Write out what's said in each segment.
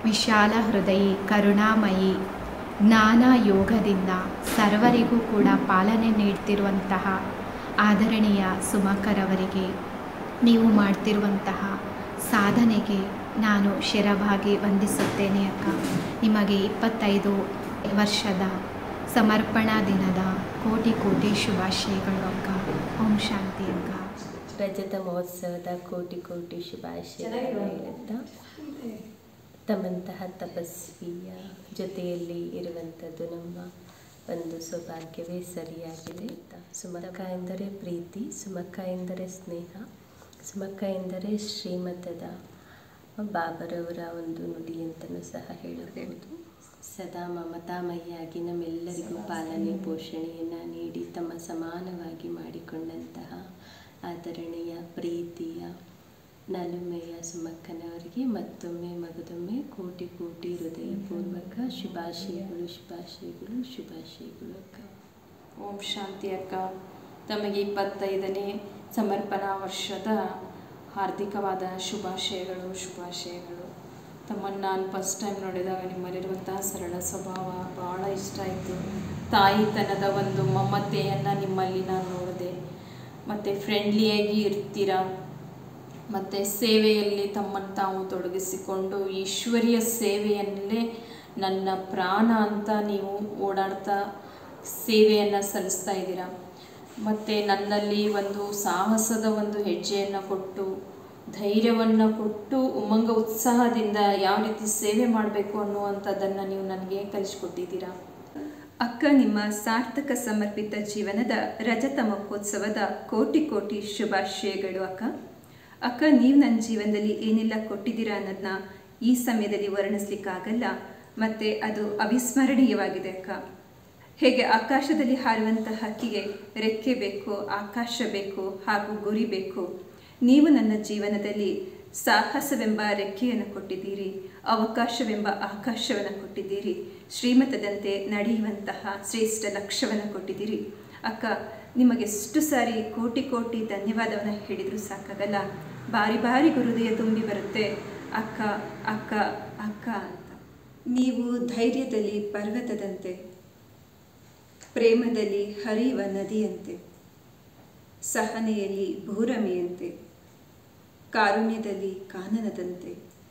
ವಿಶಾಲ ಹೃದಯಿ ಕರುಣಾಮಯಿ ಜ್ಞಾನ ಯೋಗದಿಂದ ಸರ್ವರಿಗೂ ಕೂಡ ಪಾಲನೆ ನೀಡ್ತಿರುವಂತಹ ಆದರಣೀಯ ಸುಮಕರವರಿಗೆ ನೀವು ಮಾಡ್ತಿರುವಂತಹ ಸಾಧನೆಗೆ ನಾನು ಶಿರವಾಗಿ ವಂದಿಸುತ್ತೇನೆ ಅಕ್ಕ ನಿಮಗೆ ಇಪ್ಪತ್ತೈದು ವರ್ಷದ ಸಮರ್ಪಣಾ ದಿನದ ಕೋಟಿ ಕೋಟಿ ಶುಭಾಶಯಗಳು ಅಕ್ಕ ಓಂ ಶಾಂತಿ ಅಕ್ಕ ರಜತ ಮಹೋತ್ಸವದ ಕೋಟಿ ಕೋಟಿ ಶುಭಾಶಯಗಳನ್ನು ಹೇಳುತ್ತಾ ತಮ್ಮಂತಹ ತಪಸ್ವಿಯ ಜೊತೆಯಲ್ಲಿ ಇರುವಂಥದ್ದು ನಮ್ಮ ಒಂದು ಸೌಭಾಗ್ಯವೇ ಸರಿಯಾಗಿದೆ ಅಂತ ಸುಮಕ ಎಂದರೆ ಪ್ರೀತಿ ಸುಮಕ ಎಂದರೆ ಸ್ನೇಹ ಸುಮಕ ಎಂದರೆ ಶ್ರೀಮತದ ಬಾಬರವರ ಒಂದು ನುಡಿ ಅಂತಲೂ ಸಹ ಹೇಳಬಹುದು ಸದಾ ಮಮತಾಮಯಿಯಾಗಿ ನಮ್ಮೆಲ್ಲರಿಗೂ ಪಾಲನೆ ಪೋಷಣೆಯನ್ನು ನೀಡಿ ತಮ್ಮ ಸಮಾನವಾಗಿ ಮಾಡಿಕೊಂಡಂತಹ ಆದರಣೀಯ ಪ್ರೀತಿಯ ನಲುಮೆಯ ಸುಮಕ್ಕನವರಿಗೆ ಮತ್ತೊಮ್ಮೆ ಮಗದೊಮ್ಮೆ ಕೋಟಿ ಕೋಟಿ ಹೃದಯಪೂರ್ವಕ ಶುಭಾಶಯಗಳು ಶುಭಾಶಯಗಳು ಶುಭಾಶಯಗಳು ಅಕ್ಕ ಓಂ ಶಾಂತಿ ಅಕ್ಕ ತಮಗೆ ಇಪ್ಪತ್ತೈದನೇ ಸಮರ್ಪಣಾ ವರ್ಷದ ಹಾರ್ದಿಕವಾದ ಶುಭಾಶಯಗಳು ಶುಭಾಶಯಗಳು ತಮ್ಮನ್ನು ನಾನು ಫಸ್ಟ್ ಟೈಮ್ ನೋಡಿದಾಗ ನಿಮ್ಮಲ್ಲಿರುವಂತಹ ಸರಳ ಸ್ವಭಾವ ಭಾಳ ಇಷ್ಟ ಆಯಿತು ತಾಯಿತನದ ಒಂದು ಮಮತೆಯನ್ನು ನಿಮ್ಮಲ್ಲಿ ನಾನು ನೋಡಿದೆ ಮತ್ತು ಫ್ರೆಂಡ್ಲಿಯಾಗಿ ಇರ್ತೀರಾ ಮತ್ತು ಸೇವೆಯಲ್ಲಿ ತಮ್ಮನ್ನು ತಾವು ತೊಡಗಿಸಿಕೊಂಡು ಈಶ್ವರಿಯ ಸೇವೆಯಲ್ಲೇ ನನ್ನ ಪ್ರಾಣ ಅಂತ ನೀವು ಓಡಾಡ್ತಾ ಸೇವೆಯನ್ನು ಸಲ್ಲಿಸ್ತಾ ಇದ್ದೀರಾ ಮತ್ತು ನನ್ನಲ್ಲಿ ಒಂದು ಸಾಹಸದ ಒಂದು ಹೆಜ್ಜೆಯನ್ನು ಕೊಟ್ಟು ಧೈರ್ಯವನ್ನು ಕೊಟ್ಟು ಉಮಂಗ ಉತ್ಸಾಹದಿಂದ ಯಾವ ರೀತಿ ಸೇವೆ ಮಾಡಬೇಕು ಅನ್ನುವಂಥದ್ದನ್ನು ನೀವು ನನಗೆ ಕಲಿಸ್ಕೊಟ್ಟಿದ್ದೀರಾ ಅಕ್ಕ ನಿಮ್ಮ ಸಾರ್ಥಕ ಸಮರ್ಪಿತ ಜೀವನದ ರಜತ ಮಹೋತ್ಸವದ ಕೋಟಿ ಕೋಟಿ ಶುಭಾಶಯಗಳು ಅಕ್ಕ ಅಕ್ಕ ನೀವು ನನ್ನ ಜೀವನದಲ್ಲಿ ಏನೆಲ್ಲ ಕೊಟ್ಟಿದ್ದೀರಾ ಅನ್ನೋದನ್ನ ಈ ಸಮಯದಲ್ಲಿ ವರ್ಣಿಸ್ಲಿಕ್ಕಾಗಲ್ಲ ಮತ್ತು ಅದು ಅವಿಸ್ಮರಣೀಯವಾಗಿದೆ ಅಕ್ಕ ಹೇಗೆ ಆಕಾಶದಲ್ಲಿ ಹಾರುವಂಥ ಹಕ್ಕಿಗೆ ರೆಕ್ಕೆ ಬೇಕು ಆಕಾಶ ಬೇಕು ಹಾಗೂ ಗುರಿ ಬೇಕು ನೀವು ನನ್ನ ಜೀವನದಲ್ಲಿ ಸಾಹಸವೆಂಬ ರೆಕ್ಕೆಯನ್ನು ಕೊಟ್ಟಿದ್ದೀರಿ ಅವಕಾಶವೆಂಬ ಆಕಾಶವನ್ನು ಕೊಟ್ಟಿದ್ದೀರಿ ಶ್ರೀಮತದಂತೆ ನಡೆಯುವಂತಹ ಶ್ರೇಷ್ಠ ಲಕ್ಷ್ಯವನ್ನು ಕೊಟ್ಟಿದ್ದೀರಿ ಅಕ್ಕ ನಿಮಗೆಷ್ಟು ಸಾರಿ ಕೋಟಿ ಕೋಟಿ ಧನ್ಯವಾದವನ್ನು ಹೇಳಿದರೂ ಸಾಕಾಗಲ್ಲ ಬಾರಿ ಬಾರಿ ಹೃದಯ ತುಂಬಿ ಬರುತ್ತೆ ಅಕ್ಕ ಅಕ್ಕ ಅಕ್ಕ ಅಂತ ನೀವು ಧೈರ್ಯದಲ್ಲಿ ಪರ್ವತದಂತೆ ಪ್ರೇಮದಲ್ಲಿ ಹರಿಯುವ ನದಿಯಂತೆ ಸಹನೆಯಲ್ಲಿ ಭೂರಮೆಯಂತೆ ಕಾರುಣ್ಯದಲ್ಲಿ ಕಾನನದಂತೆ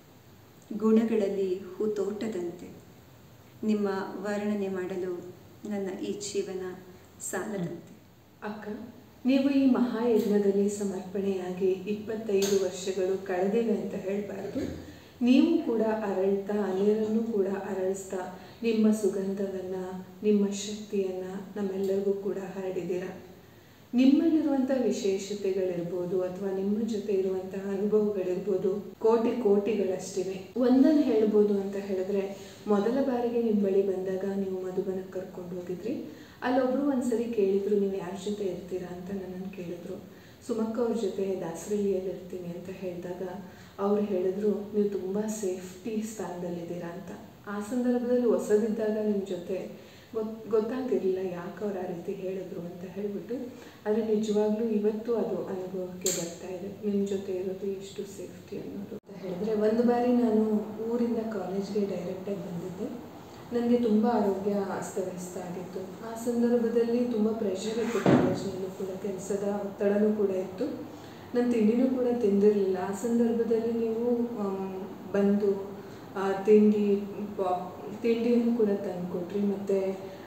ಗುಣಗಳಲ್ಲಿ ಹೂತೋಟದಂತೆ ನಿಮ್ಮ ವರ್ಣನೆ ಮಾಡಲು ನನ್ನ ಈ ಜೀವನ ಸಾಲದಂತೆ ಅಕ್ಕ ನೀವು ಈ ಮಹಾಯಜ್ಞದಲ್ಲಿ ಸಮರ್ಪಣೆಯಾಗಿ ಇಪ್ಪತ್ತೈದು ವರ್ಷಗಳು ಕಳೆದಿವೆ ಅಂತ ಹೇಳಬಾರ್ದು ನೀವು ಕೂಡ ಅರಳ್ತಾ ಅನ್ಯರನ್ನು ಕೂಡ ಅರಳಿಸ್ತಾ ನಿಮ್ಮ ಸುಗಂಧವನ್ನು ನಿಮ್ಮ ಶಕ್ತಿಯನ್ನು ನಮ್ಮೆಲ್ಲರಿಗೂ ಕೂಡ ಹರಡಿದ್ದೀರ ನಿಮ್ಮಲ್ಲಿರುವಂಥ ವಿಶೇಷತೆಗಳಿರ್ಬೋದು ಅಥವಾ ನಿಮ್ಮ ಜೊತೆ ಇರುವಂತಹ ಅನುಭವಗಳಿರ್ಬೋದು ಕೋಟಿ ಕೋಟಿಗಳಷ್ಟಿವೆ ಒಂದನ್ನು ಹೇಳ್ಬೋದು ಅಂತ ಹೇಳಿದ್ರೆ ಮೊದಲ ಬಾರಿಗೆ ನಿಮ್ಮ ಬಳಿ ಬಂದಾಗ ನೀವು ಮಧುಬನಕ್ಕೆ ಕರ್ಕೊಂಡು ಹೋಗಿದ್ರಿ ಅಲ್ಲೊಬ್ರು ಒಂದ್ಸರಿ ಕೇಳಿದ್ರು ನೀವು ಯಾರ ಜೊತೆ ಇರ್ತೀರಾ ಅಂತ ನನ್ನನ್ನು ಕೇಳಿದ್ರು ಸುಮಕ್ಕ ಅವ್ರ ಜೊತೆ ದಾಸರಳ್ಳಿಯಲ್ಲಿ ಇರ್ತೀನಿ ಅಂತ ಹೇಳಿದಾಗ ಅವ್ರು ಹೇಳಿದ್ರು ನೀವು ತುಂಬ ಸೇಫ್ಟಿ ಸ್ಥಾನದಲ್ಲಿದ್ದೀರಾ ಅಂತ ಆ ಸಂದರ್ಭದಲ್ಲಿ ಹೊಸದಿದ್ದಾಗ ನಿಮ್ಮ ಜೊತೆ ಗೊತ್ ಗೊತ್ತಾಗಿರಲಿಲ್ಲ ಯಾಕೆ ಅವ್ರು ಆ ರೀತಿ ಹೇಳಿದ್ರು ಅಂತ ಹೇಳಿಬಿಟ್ಟು ಆದರೆ ನಿಜವಾಗ್ಲೂ ಇವತ್ತು ಅದು ಅನುಭವಕ್ಕೆ ಬರ್ತಾ ಇದೆ ನಿಮ್ಮ ಜೊತೆ ಇರೋದು ಎಷ್ಟು ಸೇಫ್ಟಿ ಅನ್ನೋದು ಅಂತ ಹೇಳಿದ್ರೆ ಒಂದು ಬಾರಿ ನಾನು ಊರಿಂದ ಕಾಲೇಜ್ಗೆ ಡೈರೆಕ್ಟಾಗಿ ಬಂದಿದ್ದೆ ನನಗೆ ತುಂಬ ಆರೋಗ್ಯ ಅಸ್ತವ್ಯಸ್ತ ಆಗಿತ್ತು ಆ ಸಂದರ್ಭದಲ್ಲಿ ತುಂಬ ಪ್ರೆಷರ್ ಇತ್ತು ಕಾಲೇಜ್ನಲ್ಲೂ ಕೂಡ ಕೆಲಸದ ಒತ್ತಡನೂ ಕೂಡ ಇತ್ತು ನಾನು ತಿಂಡಿನೂ ಕೂಡ ತಿಂದಿರಲಿಲ್ಲ ಆ ಸಂದರ್ಭದಲ್ಲಿ ನೀವು ಆಮ್, ಬಂದು ಆ, ತಿಂಡಿ ಪಾಪ್ ತಿಂಡಿಯನ್ನು ಕೂಡ ತಂದುಕೊಟ್ರಿ ಮತ್ತು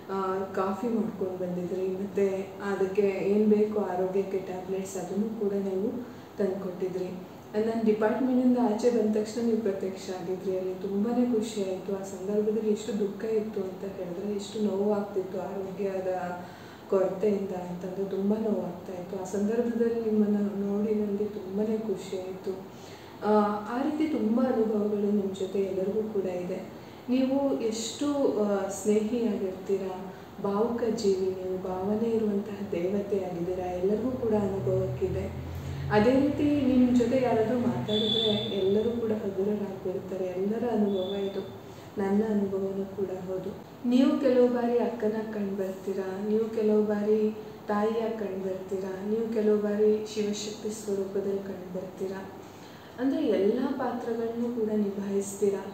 ಕಾಫಿ ಮಾಡ್ಕೊಂಡು ಬಂದಿದ್ರಿ ಮತ್ತು ಅದಕ್ಕೆ ಏನು ಬೇಕು ಆರೋಗ್ಯಕ್ಕೆ ಟ್ಯಾಬ್ಲೆಟ್ಸ್ ಅದನ್ನು ಕೂಡ ನೀವು ತಂದುಕೊಟ್ಟಿದ್ರಿ ನನ್ನ ಡಿಪಾರ್ಟ್ಮೆಂಟಿಂದ ಆಚೆ ಬಂದ ತಕ್ಷಣ ನೀವು ಪ್ರತ್ಯಕ್ಷ ಆಗಿದ್ರಿ ಅಲ್ಲಿ ತುಂಬಾ ಖುಷಿ ಆಯಿತು ಆ ಸಂದರ್ಭದಲ್ಲಿ ಎಷ್ಟು ದುಃಖ ಇತ್ತು ಅಂತ ಹೇಳಿದ್ರೆ ಎಷ್ಟು ನೋವಾಗ್ತಿತ್ತು ಆರೋಗ್ಯದ ಕೊರತೆಯಿಂದ ಅಂತಂದು ತುಂಬ ನೋವಾಗ್ತಾ ಇತ್ತು ಆ ಸಂದರ್ಭದಲ್ಲಿ ನಿಮ್ಮನ್ನು ನೋಡಿ ನನಗೆ ತುಂಬಾ ಖುಷಿ ಆಯಿತು ಆ, ಆ ರೀತಿ ತುಂಬ ಅನುಭವಗಳು ನಿಮ್ಮ ಜೊತೆ ಎಲ್ಲರಿಗೂ ಕೂಡ ಇದೆ ನೀವು ಎಷ್ಟು ಆ, ಸ್ನೇಹಿಯಾಗಿರ್ತೀರಾ ಭಾವುಕ ಜೀವಿ ನೀವು ಭಾವನೆ ಇರುವಂತಹ ದೇವತೆ ಆಗಿದ್ದೀರಾ ಎಲ್ಲರಿಗೂ ಕೂಡ ಅನುಭವಕ್ಕಿದೆ ಅದೇ ರೀತಿ ನಿಮ್ಮ ಜೊತೆ ಯಾರಾದರೂ ಮಾತಾಡಿದ್ರೆ ಎಲ್ಲರೂ ಕೂಡ ಹಗುರರಾಗ್ಬಿಡ್ತಾರೆ ಎಲ್ಲರ ಅನುಭವ ಇದು ನನ್ನ ಅನುಭವನೂ ಕೂಡ ಹೌದು ನೀವು ಕೆಲವು ಬಾರಿ ಅಕ್ಕನ ಕಂಡು ಬರ್ತೀರಾ ನೀವು ಕೆಲವು ಬಾರಿ ತಾಯಿಯಾಗಿ ಕಂಡು ಬರ್ತೀರಾ ನೀವು ಕೆಲವು ಬಾರಿ ಶಿವಶಕ್ತಿ ಸ್ವರೂಪದಲ್ಲಿ ಕಂಡು ಬರ್ತೀರಾ ಅಂದರೆ ಎಲ್ಲ ಪಾತ್ರಗಳನ್ನು ಕೂಡ ನಿಭಾಯಿಸ್ತೀರಾ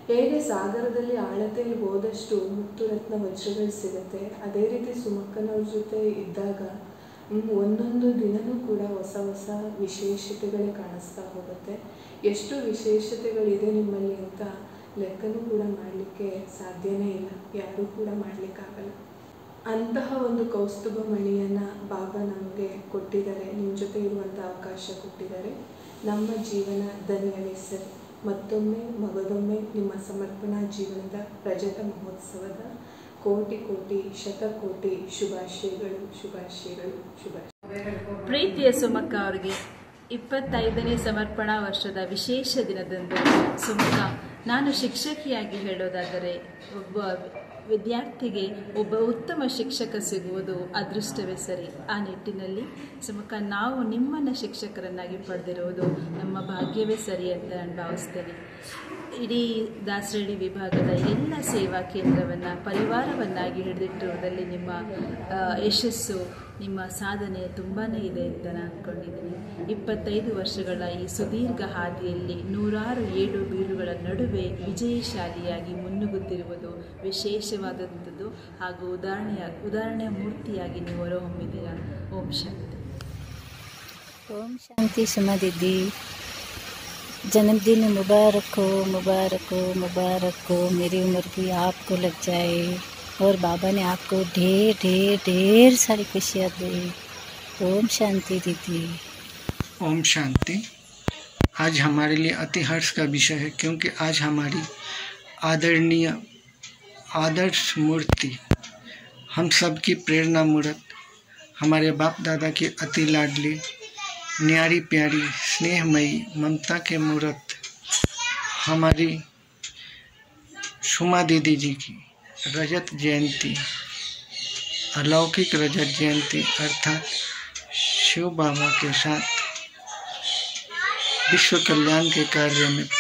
ಹೇಗೆ ಸಾಗರದಲ್ಲಿ ಆಳತೆಯಲ್ಲಿ ಹೋದಷ್ಟು ಮುತ್ತು ರತ್ನ ವಜ್ರಗಳು ಸಿಗುತ್ತೆ ಅದೇ ರೀತಿ ಸುಮಕ್ಕನವ್ರ ಜೊತೆ ಇದ್ದಾಗ ಹ್ಮ್, ಒಂದೊಂದು ದಿನವೂ ಕೂಡ ಹೊಸ ಹೊಸ ವಿಶೇಷತೆಗಳೇ ಕಾಣಿಸ್ತಾ ಹೋಗುತ್ತೆ ಎಷ್ಟು ವಿಶೇಷತೆಗಳಿದೆ ನಿಮ್ಮಲ್ಲಿ ಅಂತ ಲೆಕ್ಕನೂ ಕೂಡ ಮಾಡಲಿಕ್ಕೆ ಸಾಧ್ಯನೇ ಇಲ್ಲ ಯಾರೂ ಕೂಡ ಮಾಡಲಿಕ್ಕಾಗಲ್ಲ ಅಂತಹ ಒಂದು ಕೌಸ್ತುಭ ಮಣಿಯನ್ನು ಬಾಬಾ ನಮಗೆ ಕೊಟ್ಟಿದ್ದಾರೆ ನಿಮ್ಮ ಜೊತೆ ಇರುವಂಥ ಅವಕಾಶ ಕೊಟ್ಟಿದ್ದಾರೆ ನಮ್ಮ ಜೀವನ ಧನ್ಯವೇ ಸರ್ ಮತ್ತೊಮ್ಮೆ ಮಗದೊಮ್ಮೆ ನಿಮ್ಮ ಸಮರ್ಪಣಾ ಜೀವನದ ರಜತ ಮಹೋತ್ಸವದ ಕೋಟಿ ಕೋಟಿ ಶತಕೋಟಿ ಶುಭಾಶಯಗಳು ಶುಭಾಶಯಗಳು ಶುಭಾಶಯ ಪ್ರೀತಿಯ ಸುಮಕ್ಕ ಅವರಿಗೆ ಇಪ್ಪತ್ತೈದನೇ ಸಮರ್ಪಣಾ ವರ್ಷದ ವಿಶೇಷ ದಿನದಂದು ಸುಮಕ್ಕ ನಾನು ಶಿಕ್ಷಕಿಯಾಗಿ ಹೇಳೋದಾದರೆ ಒಬ್ಬ ವಿದ್ಯಾರ್ಥಿಗೆ ಒಬ್ಬ ಉತ್ತಮ ಶಿಕ್ಷಕ ಸಿಗುವುದು ಅದೃಷ್ಟವೇ ಸರಿ ಆ ನಿಟ್ಟಿನಲ್ಲಿ ಸುಮಕ್ಕ ನಾವು ನಿಮ್ಮನ್ನು ಶಿಕ್ಷಕರನ್ನಾಗಿ ಪಡೆದಿರುವುದು ನಮ್ಮ ಭಾಗ್ಯವೇ ಸರಿ ಅಂತ ನಾನು ಭಾವಿಸ್ತೇನೆ ಇಡೀ ದಾಸರಳ್ಳಿ ವಿಭಾಗದ ಎಲ್ಲ ಸೇವಾ ಕೇಂದ್ರವನ್ನು ಪರಿವಾರವನ್ನಾಗಿ ಹಿಡಿದಿಟ್ಟಿರುವುದರಲ್ಲಿ ನಿಮ್ಮ ಆ, ಯಶಸ್ಸು ನಿಮ್ಮ ಸಾಧನೆ ತುಂಬಾ ಇದೆ ಅಂತ ನಾನು ಅಂದ್ಕೊಂಡಿದ್ದೀನಿ ಇಪ್ಪತ್ತೈದು ವರ್ಷಗಳ ಈ ಸುದೀರ್ಘ ಹಾದಿಯಲ್ಲಿ ನೂರಾರು ಏಳು ಬೀಳುಗಳ ನಡುವೆ ವಿಜಯಶಾಲಿಯಾಗಿ ಮುನ್ನುಗ್ಗುತ್ತಿರುವುದು ವಿಶೇಷವಾದಂಥದ್ದು ಹಾಗೂ ಉದಾಹರಣೆಯ ಉದಾಹರಣೆಯ ಮೂರ್ತಿಯಾಗಿ ನೀವು ಹೊರಹೊಮ್ಮಿದ್ದೀರಾ ಓಂ ಶಾಂತಿ ओम शांति सुमा दीदी जन्मदिन मुबारक हो मुबारक हो मुबारक हो मेरी उम्र भी आपको लग जाए और बाबा ने आपको ढेर ढेर ढेर सारी खुशियाँ दी ओम शांति दीदी ओम शांति आज हमारे लिए अति हर्ष का विषय है क्योंकि आज हमारी आदरणीय आदर्श मूर्ति हम सब की प्रेरणा मूर्त हमारे बाप दादा की अति लाडली न्यारी प्यारी स्नेहमयी ममता के मूर्त हमारी शुमा दीदी जी की रजत जयंती अलौकिक रजत जयंती अर्थात शिव बाबा के साथ विश्व कल्याण के कार्य में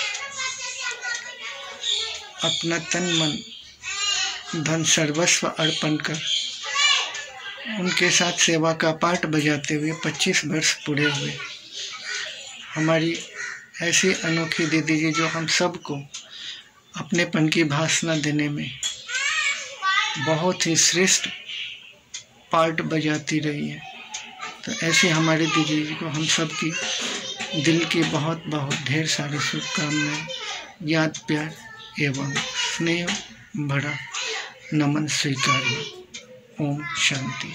अपना तन मन धन सर्वस्व अर्पण कर उनके साथ सेवा का पाठ बजाते हुए 25 वर्ष पूरे हुए हमारी ऐसी अनोखी दीदी जी जो हम सबको अपनेपन की भाषणा देने में बहुत ही श्रेष्ठ पार्ट बजाती रही है तो ऐसे हमारी दीदी जी को हम सब की दिल की बहुत बहुत ढेर सारी शुभकामनाएं याद प्यार एवं स्नेह भरा नमन स्वीकार ओम शांति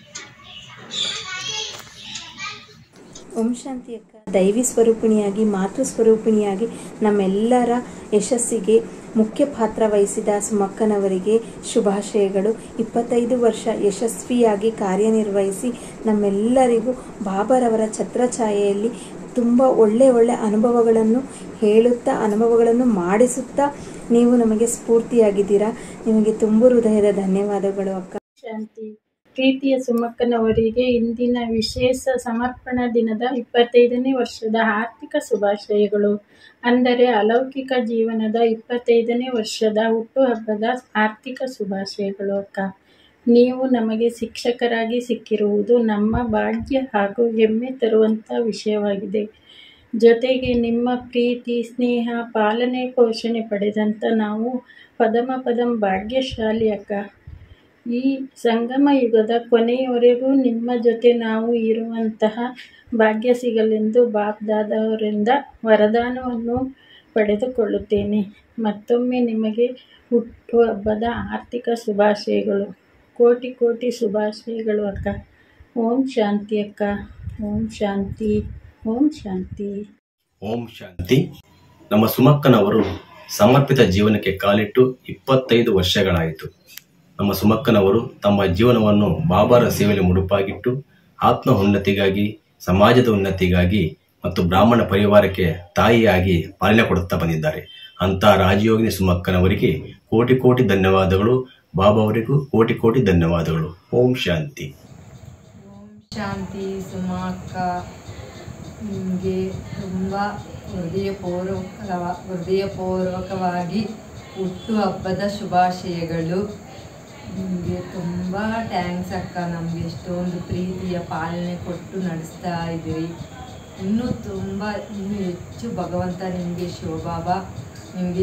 ಓಂ ಶಾಂತಿ ಅಕ್ಕ ದೈವಿ ಸ್ವರೂಪಿಣಿಯಾಗಿ ಮಾತೃ ಸ್ವರೂಪಿಣಿಯಾಗಿ ನಮ್ಮೆಲ್ಲರ ಯಶಸ್ಸಿಗೆ ಮುಖ್ಯ ಪಾತ್ರ ವಹಿಸಿದ ಸುಮಕ್ಕನವರಿಗೆ ಶುಭಾಶಯಗಳು ಇಪ್ಪತ್ತೈದು ವರ್ಷ ಯಶಸ್ವಿಯಾಗಿ ಕಾರ್ಯನಿರ್ವಹಿಸಿ ನಮ್ಮೆಲ್ಲರಿಗೂ ಬಾಬರವರ ಛತ್ರಛಾಯೆಯಲ್ಲಿ ತುಂಬ ಒಳ್ಳೆ ಒಳ್ಳೆ ಅನುಭವಗಳನ್ನು ಹೇಳುತ್ತಾ ಅನುಭವಗಳನ್ನು ಮಾಡಿಸುತ್ತಾ ನೀವು ನಮಗೆ ಸ್ಫೂರ್ತಿಯಾಗಿದ್ದೀರಾ ನಿಮಗೆ ತುಂಬು ಹೃದಯದ ಧನ್ಯವಾದಗಳು ಅಕ್ಕ ಶಾಂತಿ ಪ್ರೀತಿಯ ಸುಮಕ್ಕನವರಿಗೆ ಇಂದಿನ ವಿಶೇಷ ಸಮರ್ಪಣಾ ದಿನದ ಇಪ್ಪತ್ತೈದನೇ ವರ್ಷದ ಆರ್ಥಿಕ ಶುಭಾಶಯಗಳು ಅಂದರೆ ಅಲೌಕಿಕ ಜೀವನದ ಇಪ್ಪತ್ತೈದನೇ ವರ್ಷದ ಹುಟ್ಟುಹಬ್ಬದ ಆರ್ಥಿಕ ಶುಭಾಶಯಗಳು ಅಕ್ಕ ನೀವು ನಮಗೆ ಶಿಕ್ಷಕರಾಗಿ ಸಿಕ್ಕಿರುವುದು ನಮ್ಮ ಭಾಗ್ಯ ಹಾಗೂ ಹೆಮ್ಮೆ ತರುವಂಥ ವಿಷಯವಾಗಿದೆ ಜೊತೆಗೆ ನಿಮ್ಮ ಪ್ರೀತಿ ಸ್ನೇಹ ಪಾಲನೆ ಪೋಷಣೆ ಪಡೆದಂಥ ನಾವು ಪದಮ ಪದಂ ಭಾಗ್ಯಶಾಲಿ ಅಕ್ಕ ಈ ಸಂಗಮ ಯುಗದ ಕೊನೆಯವರೆಗೂ ನಿಮ್ಮ ಜೊತೆ ನಾವು ಇರುವಂತಹ ಭಾಗ್ಯ ಸಿಗಲೆಂದು ಬಾಪ್ ದಾದಾವರಿಂದ ವರದಾನವನ್ನು ಪಡೆದುಕೊಳ್ಳುತ್ತೇನೆ ಮತ್ತೊಮ್ಮೆ ನಿಮಗೆ ಹುಟ್ಟುಹಬ್ಬದ ಆರ್ಥಿಕ ಶುಭಾಶಯಗಳು ಕೋಟಿ ಕೋಟಿ ಶುಭಾಶಯಗಳು ಅಕ್ಕ ಓಂ ಶಾಂತಿ ಅಕ್ಕ ಓಂ ಶಾಂತಿ ಓಂ ಶಾಂತಿ ಓಂ ಶಾಂತಿ ನಮ್ಮ ಸುಮಕ್ಕನವರು ಸಮರ್ಪಿತ ಜೀವನಕ್ಕೆ ಕಾಲಿಟ್ಟು ಇಪ್ಪತ್ತೈದು ವರ್ಷಗಳಾಯಿತು ನಮ್ಮ ಸುಮಕ್ಕನವರು ತಮ್ಮ ಜೀವನವನ್ನು ಬಾಬಾರ ಸೇವೆಯಲ್ಲಿ ಮುಡುಪಾಗಿಟ್ಟು ಆತ್ಮ ಉನ್ನತಿಗಾಗಿ ಸಮಾಜದ ಉನ್ನತಿಗಾಗಿ ಮತ್ತು ಬ್ರಾಹ್ಮಣ ಪರಿವಾರಕ್ಕೆ ತಾಯಿಯಾಗಿ ಪಾಲನೆ ಕೊಡುತ್ತಾ ಬಂದಿದ್ದಾರೆ ಅಂತ ರಾಜಯೋಗಿನಿ ಸುಮಕ್ಕನವರಿಗೆ ಕೋಟಿ ಕೋಟಿ ಧನ್ಯವಾದಗಳು ಬಾಬಾ ಅವರಿಗೂ ಕೋಟಿ ಕೋಟಿ ಧನ್ಯವಾದಗಳು ಓಂ ಶಾಂತಿ ಶಾಂತಿ ಸುಮಾ ಅಕ್ಕ ನಿಮಗೆ ತುಂಬ ಹೃದಯಪೂರ್ವಕ ಹೃದಯಪೂರ್ವಕವಾಗಿ ಹುಟ್ಟುಹಬ್ಬದ ಶುಭಾಶಯಗಳು ನಿಮಗೆ ತುಂಬ ಟ್ಯಾಂಕ್ಸ್ ಅಕ್ಕ ನಮಗೆ ಎಷ್ಟೊಂದು ಪ್ರೀತಿಯ ಪಾಲನೆ ಕೊಟ್ಟು ನಡೆಸ್ತಾ ಇದ್ದೀರಿ ಇನ್ನೂ ತುಂಬ ಇನ್ನೂ ಹೆಚ್ಚು ಭಗವಂತ ನಿಮಗೆ ಶಿವಬಾಬಾ ನಿಮಗೆ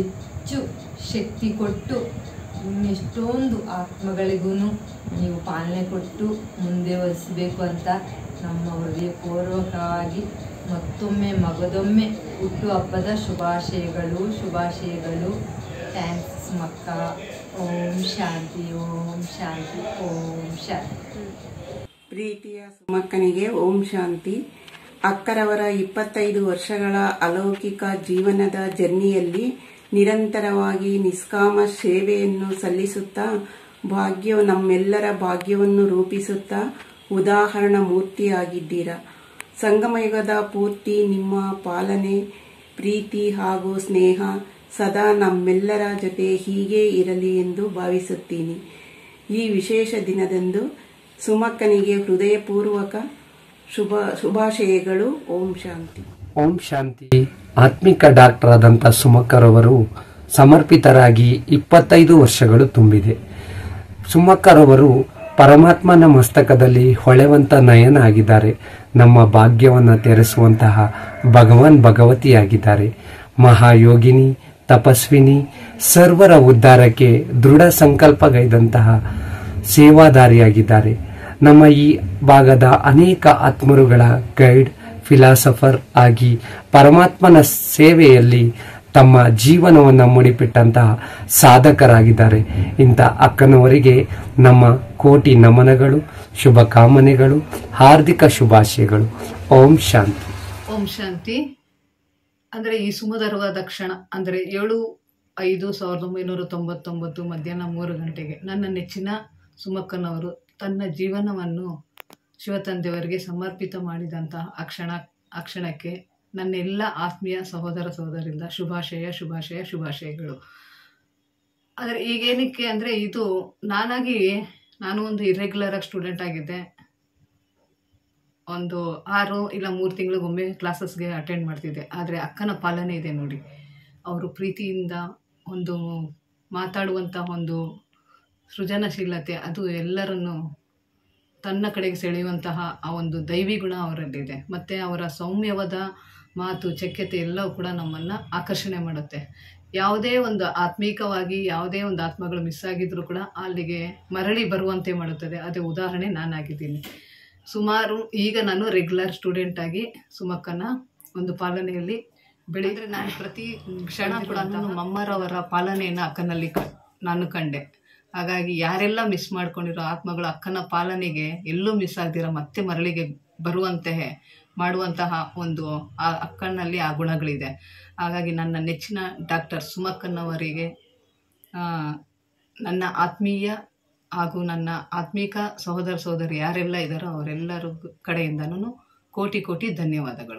ಹೆಚ್ಚು ಶಕ್ತಿ ಕೊಟ್ಟು ಇನ್ನೆಷ್ಟೊಂದು ಆತ್ಮಗಳಿಗೂ ನೀವು ಪಾಲನೆ ಕೊಟ್ಟು ಮುಂದೆ ವಹಿಸಬೇಕು ಅಂತ ನಮ್ಮ ಹೃದಯಪೂರ್ವಕವಾಗಿ ಮತ್ತೊಮ್ಮೆ ಮಗದೊಮ್ಮೆ ಹುಟ್ಟುಹಬ್ಬದ ಶುಭಾಶಯಗಳು ಶುಭಾಶಯಗಳು ಥ್ಯಾಂಕ್ಸ್ ಮಕ್ಕ ಓಂ ಶಾಂತಿ ಓಂ ಶಾಂತಿ ಓಂ ಶಾಂತಿ ಪ್ರೀತಿಯ ಸುಮಕ್ಕನಿಗೆ ಓಂ ಶಾಂತಿ ಅಕ್ಕರವರ ಇಪ್ಪತ್ತೈದು ವರ್ಷಗಳ ಅಲೌಕಿಕ ಜೀವನದ ಜರ್ನಿಯಲ್ಲಿ ನಿರಂತರವಾಗಿ ನಿಷ್ಕಾಮ ಸೇವೆಯನ್ನು ಸಲ್ಲಿಸುತ್ತಾ ಭಾಗ್ಯ ನಮ್ಮೆಲ್ಲರ ಭಾಗ್ಯವನ್ನು ರೂಪಿಸುತ್ತಾ ಉದಾಹರಣ ಮೂರ್ತಿಯಾಗಿದ್ದೀರಾ ಸಂಗಮಯುಗದ ಪೂರ್ತಿ ನಿಮ್ಮ ಪಾಲನೆ ಪ್ರೀತಿ ಹಾಗೂ ಸ್ನೇಹ ಸದಾ ನಮ್ಮೆಲ್ಲರ ಜೊತೆ ಹೀಗೆ ಇರಲಿ ಎಂದು ಭಾವಿಸುತ್ತೀನಿ ಈ ವಿಶೇಷ ದಿನದಂದು ಸುಮಕ್ಕನಿಗೆ ಹೃದಯಪೂರ್ವಕ ಶುಭ ಶುಭಾಶಯಗಳು ಓಂ ಶಾಂತಿ ಓಂ ಶಾಂತಿ ಆತ್ಮಿಕ ಡಾಕ್ಟರ್ ಆದಂಥ ಸುಮಕ್ಕರವರು ಸಮರ್ಪಿತರಾಗಿ ಇಪ್ಪತ್ತೈದು ವರ್ಷಗಳು ತುಂಬಿದೆ ಸುಮಕ್ಕರವರು ಪರಮಾತ್ಮನ ಮಸ್ತಕದಲ್ಲಿ ಹೊಳೆವಂತ ನಯನ ಆಗಿದ್ದಾರೆ ನಮ್ಮ ಭಾಗ್ಯವನ್ನು ತೆರೆಸುವಂತಹ ಭಗವಾನ್ ಭಗವತಿಯಾಗಿದ್ದಾರೆ ಮಹಾಯೋಗಿನಿ ತಪಸ್ವಿನಿ ಸರ್ವರ ಉದ್ಧಾರಕ್ಕೆ ದೃಢ ಸಂಕಲ್ಪಗೈದಂತಹ ಸೇವಾದಾರಿಯಾಗಿದ್ದಾರೆ ನಮ್ಮ ಈ ಭಾಗದ ಅನೇಕ ಆತ್ಮರುಗಳ ಗೈಡ್ ಫಿಲಾಸಫರ್ ಆಗಿ ಪರಮಾತ್ಮನ ಸೇವೆಯಲ್ಲಿ ತಮ್ಮ ಜೀವನವನ್ನು ಮುಡಿಪಿಟ್ಟಂತಹ ಸಾಧಕರಾಗಿದ್ದಾರೆ ಇಂಥ ಅಕ್ಕನವರಿಗೆ ನಮ್ಮ ಕೋಟಿ ನಮನಗಳು ಶುಭ ಕಾಮನೆಗಳು ಹಾರ್ದಿಕ ಶುಭಾಶಯಗಳು ಓಂ ಶಾಂತಿ ಓಂ ಶಾಂತಿ ಅಂದರೆ ಈ ಸುಮಧುರವಾದ ಕ್ಷಣ ಅಂದರೆ ಏಳು ಐದು ಸಾವಿರದ ಒಂಬೈನೂರ ತೊಂಬತ್ತೊಂಬತ್ತು ಮಧ್ಯಾಹ್ನ ಮೂರು ಗಂಟೆಗೆ ನನ್ನ ನೆಚ್ಚಿನ ಸುಮಕ್ಕನವರು ತನ್ನ ಜೀವನವನ್ನು ಶಿವತಂದೆಯವರಿಗೆ ಸಮರ್ಪಿತ ಮಾಡಿದಂತಹ ಆ ಕ್ಷಣ ಆ ಕ್ಷಣಕ್ಕೆ ನನ್ನೆಲ್ಲ ಆತ್ಮೀಯ ಸಹೋದರ ಸಹೋದರಿಂದ ಶುಭಾಶಯ ಶುಭಾಶಯ ಶುಭಾಶಯಗಳು ಆದರೆ ಈಗೇನಕ್ಕೆ ಅಂದರೆ ಇದು ನಾನಾಗಿ ನಾನು ಒಂದು ಇರ್ರೆಗ್ಯುಲರ್ ಆಗಿ ಸ್ಟೂಡೆಂಟ್ ಆಗಿದ್ದೆ ಒಂದು ಆರು ಇಲ್ಲ ಮೂರು ತಿಂಗಳಿಗೊಮ್ಮೆ ಕ್ಲಾಸಸ್ಗೆ ಅಟೆಂಡ್ ಮಾಡ್ತಿದ್ದೆ ಆದರೆ ಅಕ್ಕನ ಪಾಲನೆ ಇದೆ ನೋಡಿ ಅವರು ಪ್ರೀತಿಯಿಂದ ಒಂದು ಮಾತಾಡುವಂಥ ಒಂದು ಸೃಜನಶೀಲತೆ ಅದು ಎಲ್ಲರನ್ನು ತನ್ನ ಕಡೆಗೆ ಸೆಳೆಯುವಂತಹ ಆ ಒಂದು ದೈವಿ ಗುಣ ಅವರಲ್ಲಿದೆ ಮತ್ತು ಅವರ ಸೌಮ್ಯವಾದ ಮಾತು ಚಕ್ಯತೆ ಎಲ್ಲವೂ ಕೂಡ ನಮ್ಮನ್ನು ಆಕರ್ಷಣೆ ಮಾಡುತ್ತೆ ಯಾವುದೇ ಒಂದು ಆತ್ಮೀಕವಾಗಿ ಯಾವುದೇ ಒಂದು ಆತ್ಮಗಳು ಮಿಸ್ ಆಗಿದ್ರೂ ಕೂಡ ಅಲ್ಲಿಗೆ ಮರಳಿ ಬರುವಂತೆ ಮಾಡುತ್ತದೆ ಅದೇ ಉದಾಹರಣೆ ನಾನಾಗಿದ್ದೀನಿ ಸುಮಾರು ಈಗ ನಾನು ರೆಗ್ಯುಲರ್ ಸ್ಟೂಡೆಂಟ್ ಆಗಿ ಸುಮಕ್ಕನ ಒಂದು ಪಾಲನೆಯಲ್ಲಿ ಬೆಳೆದರೆ ನಾನು ಪ್ರತಿ ಕ್ಷಣ ಕೂಡ ನಾನು ಮಮ್ಮರವರ ಪಾಲನೆಯನ್ನು ಅಕ್ಕನಲ್ಲಿ ಕ ನಾನು ಕಂಡೆ ಹಾಗಾಗಿ ಯಾರೆಲ್ಲ ಮಿಸ್ ಮಾಡ್ಕೊಂಡಿರೋ ಆತ್ಮಗಳು ಅಕ್ಕನ ಪಾಲನೆಗೆ ಎಲ್ಲೂ ಮಿಸ್ ಆಗದಿರ ಮತ್ತೆ ಮರಳಿಗೆ ಬರುವಂತಹ ಮಾಡುವಂತಹ ಒಂದು ಆ ಅಕ್ಕನಲ್ಲಿ ಆ ಗುಣಗಳಿದೆ ಹಾಗಾಗಿ ನನ್ನ ನೆಚ್ಚಿನ ಡಾಕ್ಟರ್ ಸುಮಕ್ಕನ್ನವರಿಗೆ ಆ, ನನ್ನ ಆತ್ಮೀಯ ಹಾಗೂ ನನ್ನ ಆತ್ಮೀಕ ಸಹೋದರ ಸಹೋದರಿ ಯಾರೆಲ್ಲ ಇದ್ದಾರೋ ಅವರೆಲ್ಲರ ಕಡೆಯಿಂದನೂ ಕೋಟಿ ಕೋಟಿ ಧನ್ಯವಾದಗಳು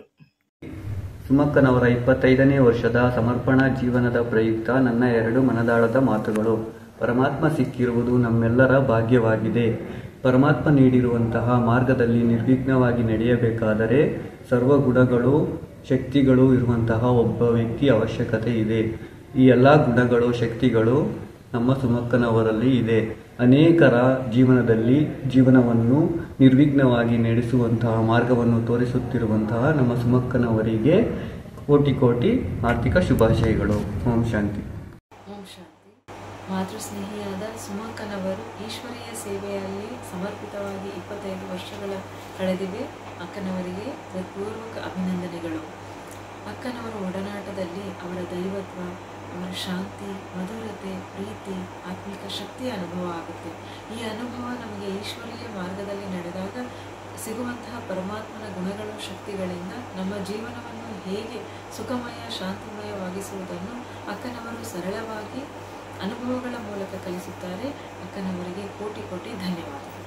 ಸುಮಕ್ಕನವರ ಇಪ್ಪತ್ತೈದನೇ ವರ್ಷದ ಸಮರ್ಪಣಾ ಜೀವನದ ಪ್ರಯುಕ್ತ ನನ್ನ ಎರಡು ಮನದಾಳದ ಮಾತುಗಳು ಪರಮಾತ್ಮ ಸಿಕ್ಕಿರುವುದು ನಮ್ಮೆಲ್ಲರ ಭಾಗ್ಯವಾಗಿದೆ ಪರಮಾತ್ಮ ನೀಡಿರುವಂತಹ ಮಾರ್ಗದಲ್ಲಿ ನಿರ್ವಿಘ್ನವಾಗಿ ನಡೆಯಬೇಕಾದರೆ ಸರ್ವ ಗುಣಗಳು ಶಕ್ತಿಗಳು ಇರುವಂತಹ ಒಬ್ಬ ವ್ಯಕ್ತಿ ಅವಶ್ಯಕತೆ ಇದೆ ಈ ಎಲ್ಲ ಗುಣಗಳು ಶಕ್ತಿಗಳು ನಮ್ಮ ಸುಮಕ್ಕನವರಲ್ಲಿ ಇದೆ ಅನೇಕರ ಜೀವನದಲ್ಲಿ ಜೀವನವನ್ನು ನಿರ್ವಿಘ್ನವಾಗಿ ನಡೆಸುವಂತಹ ಮಾರ್ಗವನ್ನು ತೋರಿಸುತ್ತಿರುವಂತಹ ನಮ್ಮ ಸುಮಕ್ಕನವರಿಗೆ ಕೋಟಿ ಕೋಟಿ ಆರ್ಥಿಕ ಶುಭಾಶಯಗಳು ಓಂ ಶಾಂತಿ ಓಂ ಶಾಂತಿ ಮಾತೃಸ್ನೇಹಿಯಾದ ಸುಮಕ್ಕನವರು ಈಶ್ವರೀಯ ಸೇವೆಯಲ್ಲಿ ಸಮರ್ಪಿತವಾಗಿ ಇಪ್ಪತ್ತೈದು ವರ್ಷಗಳ ಕಳೆದಿವೆ ಅಕ್ಕನವರಿಗೆ ಹೃತ್ಪೂರ್ವಕ ಅಭಿನಂದನೆಗಳು ಅಕ್ಕನವರ ಒಡನಾಟದಲ್ಲಿ ಅವರ ದೈವತ್ವ ಅವರ ಶಾಂತಿ ಮಧುರತೆ ಪ್ರೀತಿ ಆತ್ಮಿಕ ಶಕ್ತಿಯ ಅನುಭವ ಆಗುತ್ತೆ ಈ ಅನುಭವ ನಮಗೆ ಈಶ್ವರೀಯ ಮಾರ್ಗದಲ್ಲಿ ನಡೆದಾಗ ಸಿಗುವಂತಹ ಪರಮಾತ್ಮನ ಗುಣಗಳು ಶಕ್ತಿಗಳಿಂದ ನಮ್ಮ ಜೀವನವನ್ನು ಹೇಗೆ ಸುಖಮಯ ಶಾಂತಿಮಯವಾಗಿಸುವುದನ್ನು ಅಕ್ಕನವರು ಸರಳವಾಗಿ ಅನುಭವಗಳ ಮೂಲಕ ಕಲಿಸುತ್ತಾರೆ ಅಕ್ಕನವರಿಗೆ ಕೋಟಿ ಕೋಟಿ ಧನ್ಯವಾದಗಳು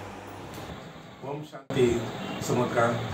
ಓಂ ಶಾಂತಿ ಸುಮಕ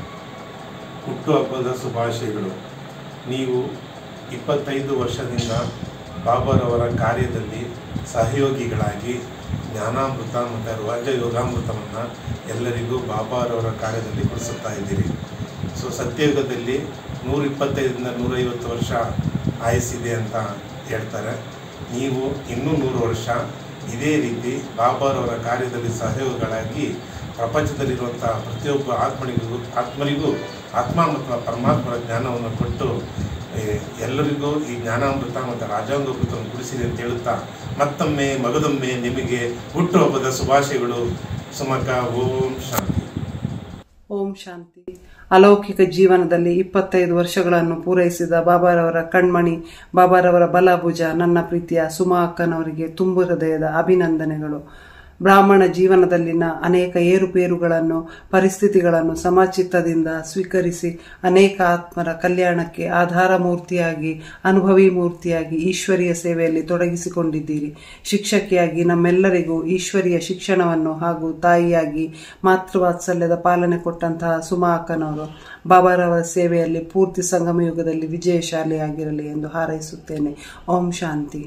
ಹುಟ್ಟುಹಬ್ಬದ ಶುಭಾಶಯಗಳು ನೀವು ಇಪ್ಪತ್ತೈದು ವರ್ಷದಿಂದ ಬಾಬಾರವರ ಕಾರ್ಯದಲ್ಲಿ ಸಹಯೋಗಿಗಳಾಗಿ ಜ್ಞಾನಾಮೃತ ಮತ್ತು ರಾಜ ಯೋಗಾಮೃತವನ್ನು ಎಲ್ಲರಿಗೂ ಬಾಬಾರವರ ಕಾರ್ಯದಲ್ಲಿ ಕೊಡಿಸುತ್ತಾ ಇದ್ದೀರಿ ಸೊ ಸತ್ಯಯುಗದಲ್ಲಿ ನೂರ ಇಪ್ಪತ್ತೈದರಿಂದ ನೂರೈವತ್ತು ವರ್ಷ ಆಯಸ್ಸಿದೆ ಅಂತ ಹೇಳ್ತಾರೆ ನೀವು ಇನ್ನೂ ನೂರು ವರ್ಷ ಇದೇ ರೀತಿ ಬಾಬಾರವರ ಕಾರ್ಯದಲ್ಲಿ ಸಹಯೋಗಗಳಾಗಿ ಪ್ರಪಂಚದಲ್ಲಿರುವಂಥ ಪ್ರತಿಯೊಬ್ಬ ಆತ್ಮನಿಗೂ ಆತ್ಮರಿಗೂ ಆತ್ಮ ಮತ್ತು ಪರಮಾತ್ಮರ ಜ್ಞಾನವನ್ನು ಕೊಟ್ಟು ಏ, ಎಲ್ಲರಿಗೂ ಈ ಜ್ಞಾನಾಮೃತ ಮತ್ತು ರಾಜಾಂಗಾಮೃತವನ್ನು ಕುಡಿಸಿರಿ ಅಂತ ಹೇಳುತ್ತಾ ಮತ್ತೊಮ್ಮೆ ಮಗದೊಮ್ಮೆ ನಿಮಗೆ ಹುಟ್ಟುಹಬ್ಬದ ಶುಭಾಶಯಗಳು ಸುಮಕ ಓಂ ಶಾಂತಿ ಓಂ ಶಾಂತಿ ಅಲೌಕಿಕ ಜೀವನದಲ್ಲಿ ಇಪ್ಪತ್ತೈದು ವರ್ಷಗಳನ್ನು ಪೂರೈಸಿದ ಬಾಬಾರವರ ಕಣ್ಮಣಿ ಬಾಬಾರವರ ಬಲಭುಜ ನನ್ನ ಪ್ರೀತಿಯ ಸುಮಾ ಅಕ್ಕನವರಿಗೆ ತುಂಬು ಹೃದಯದ ಅಭಿನಂದನೆಗಳು ಬ್ರಾಹ್ಮಣ ಜೀವನದಲ್ಲಿನ ಅನೇಕ ಏರುಪೇರುಗಳನ್ನು ಪರಿಸ್ಥಿತಿಗಳನ್ನು ಸಮಚಿತ್ತದಿಂದ ಸ್ವೀಕರಿಸಿ ಅನೇಕ ಆತ್ಮರ ಕಲ್ಯಾಣಕ್ಕೆ ಆಧಾರ ಮೂರ್ತಿಯಾಗಿ ಅನುಭವಿ ಮೂರ್ತಿಯಾಗಿ ಈಶ್ವರಿಯ ಸೇವೆಯಲ್ಲಿ ತೊಡಗಿಸಿಕೊಂಡಿದ್ದೀರಿ ಶಿಕ್ಷಕಿಯಾಗಿ ನಮ್ಮೆಲ್ಲರಿಗೂ ಈಶ್ವರಿಯ ಶಿಕ್ಷಣವನ್ನು ಹಾಗೂ ತಾಯಿಯಾಗಿ ಮಾತೃವಾತ್ಸಲ್ಯದ ಪಾಲನೆ ಕೊಟ್ಟಂತಹ ಸುಮಾ ಅಕ್ಕನವರು ಬಾಬಾರವರ ಸೇವೆಯಲ್ಲಿ ಪೂರ್ತಿ ಸಂಗಮ ಯುಗದಲ್ಲಿ ವಿಜಯಶಾಲಿಯಾಗಿರಲಿ ಎಂದು ಹಾರೈಸುತ್ತೇನೆ ಓಂ ಶಾಂತಿ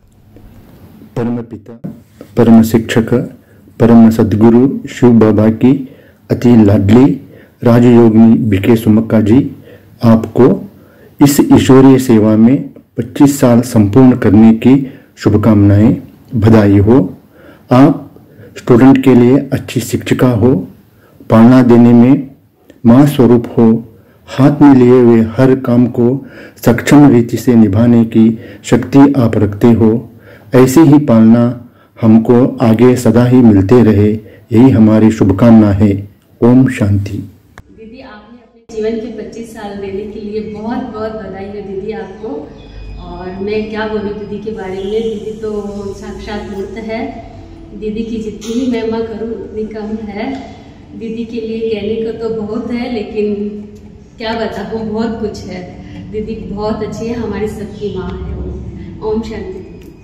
परम पिता परम शिक्षक परम सदगुरु शिव बाबा की अति लाडली राजयोगिनी बीके सुमक्का जी आपको इस ईश्वरीय सेवा में 25 साल संपूर्ण करने की शुभकामनाएं बधाई हो आप स्टूडेंट के लिए अच्छी शिक्षिका हो पालना देने में माँ स्वरूप हो हाथ में लिए हुए हर काम को सक्षम रीति से निभाने की शक्ति आप रखते हो ऐसी ही पालना हमको आगे सदा ही मिलते रहे यही हमारी शुभकामना है ओम शांति दीदी आपने अपने जीवन के 25 साल देने के लिए बहुत बहुत बधाई है दीदी आपको और मैं क्या बोलूँ दीदी के बारे में दीदी तो साक्षात मूर्त है दीदी की जितनी भी महिमा करूँ उतनी कम है दीदी के लिए कहने को तो बहुत है लेकिन क्या बताऊँ बहुत कुछ है दीदी बहुत अच्छी है हमारी सबकी माँ है ओम शांति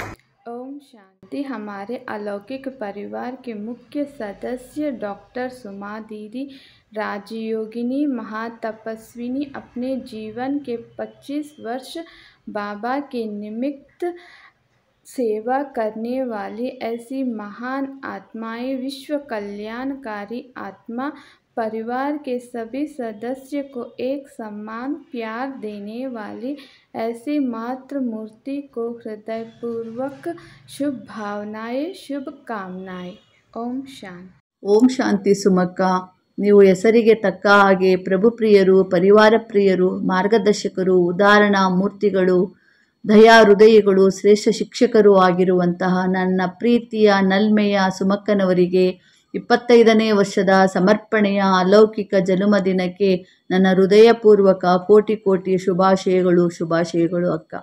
ओम शांति हमारे अलौकिक परिवार के मुख्य सदस्य डॉक्टर सुमा दीदी राजयोगिनी महातपस्विनी अपने जीवन के 25 वर्ष बाबा के निमित्त सेवा करने वाली ऐसी महान आत्माएं विश्व कल्याणकारी आत्मा परिवार के सभी सदस्य को एक समान प्यार देने वाली ऐसी मातृ मूर्ति को हृदयपूर्वक शुभ भावनाएं शुभकामनाएं ओम शांति ಓಂ ಶಾಂತಿ ಸುಮಕ್ಕ ನೀವು ಹೆಸರಿಗೆ ತಕ್ಕ ಹಾಗೆ ಪ್ರಭುಪ್ರಿಯರು ಪರಿವಾರ ಪ್ರಿಯರು ಮಾರ್ಗದರ್ಶಕರು ಉದಾಹರಣಾ ಮೂರ್ತಿಗಳು ದಯಾ ಹೃದಯಗಳು ಶ್ರೇಷ್ಠ ಶಿಕ್ಷಕರು ಆಗಿರುವಂತಹ ನನ್ನ ಪ್ರೀತಿಯ ನಲ್ಮೆಯ ಸುಮಕ್ಕನವರಿಗೆ ಇಪ್ಪತ್ತೈದನೇ ವರ್ಷದ ಸಮರ್ಪಣೆಯ ಅಲೌಕಿಕ ಜನ್ಮದಿನಕ್ಕೆ ನನ್ನ ಹೃದಯಪೂರ್ವಕ ಕೋಟಿ ಕೋಟಿ ಶುಭಾಶಯಗಳು ಶುಭಾಶಯಗಳು ಅಕ್ಕ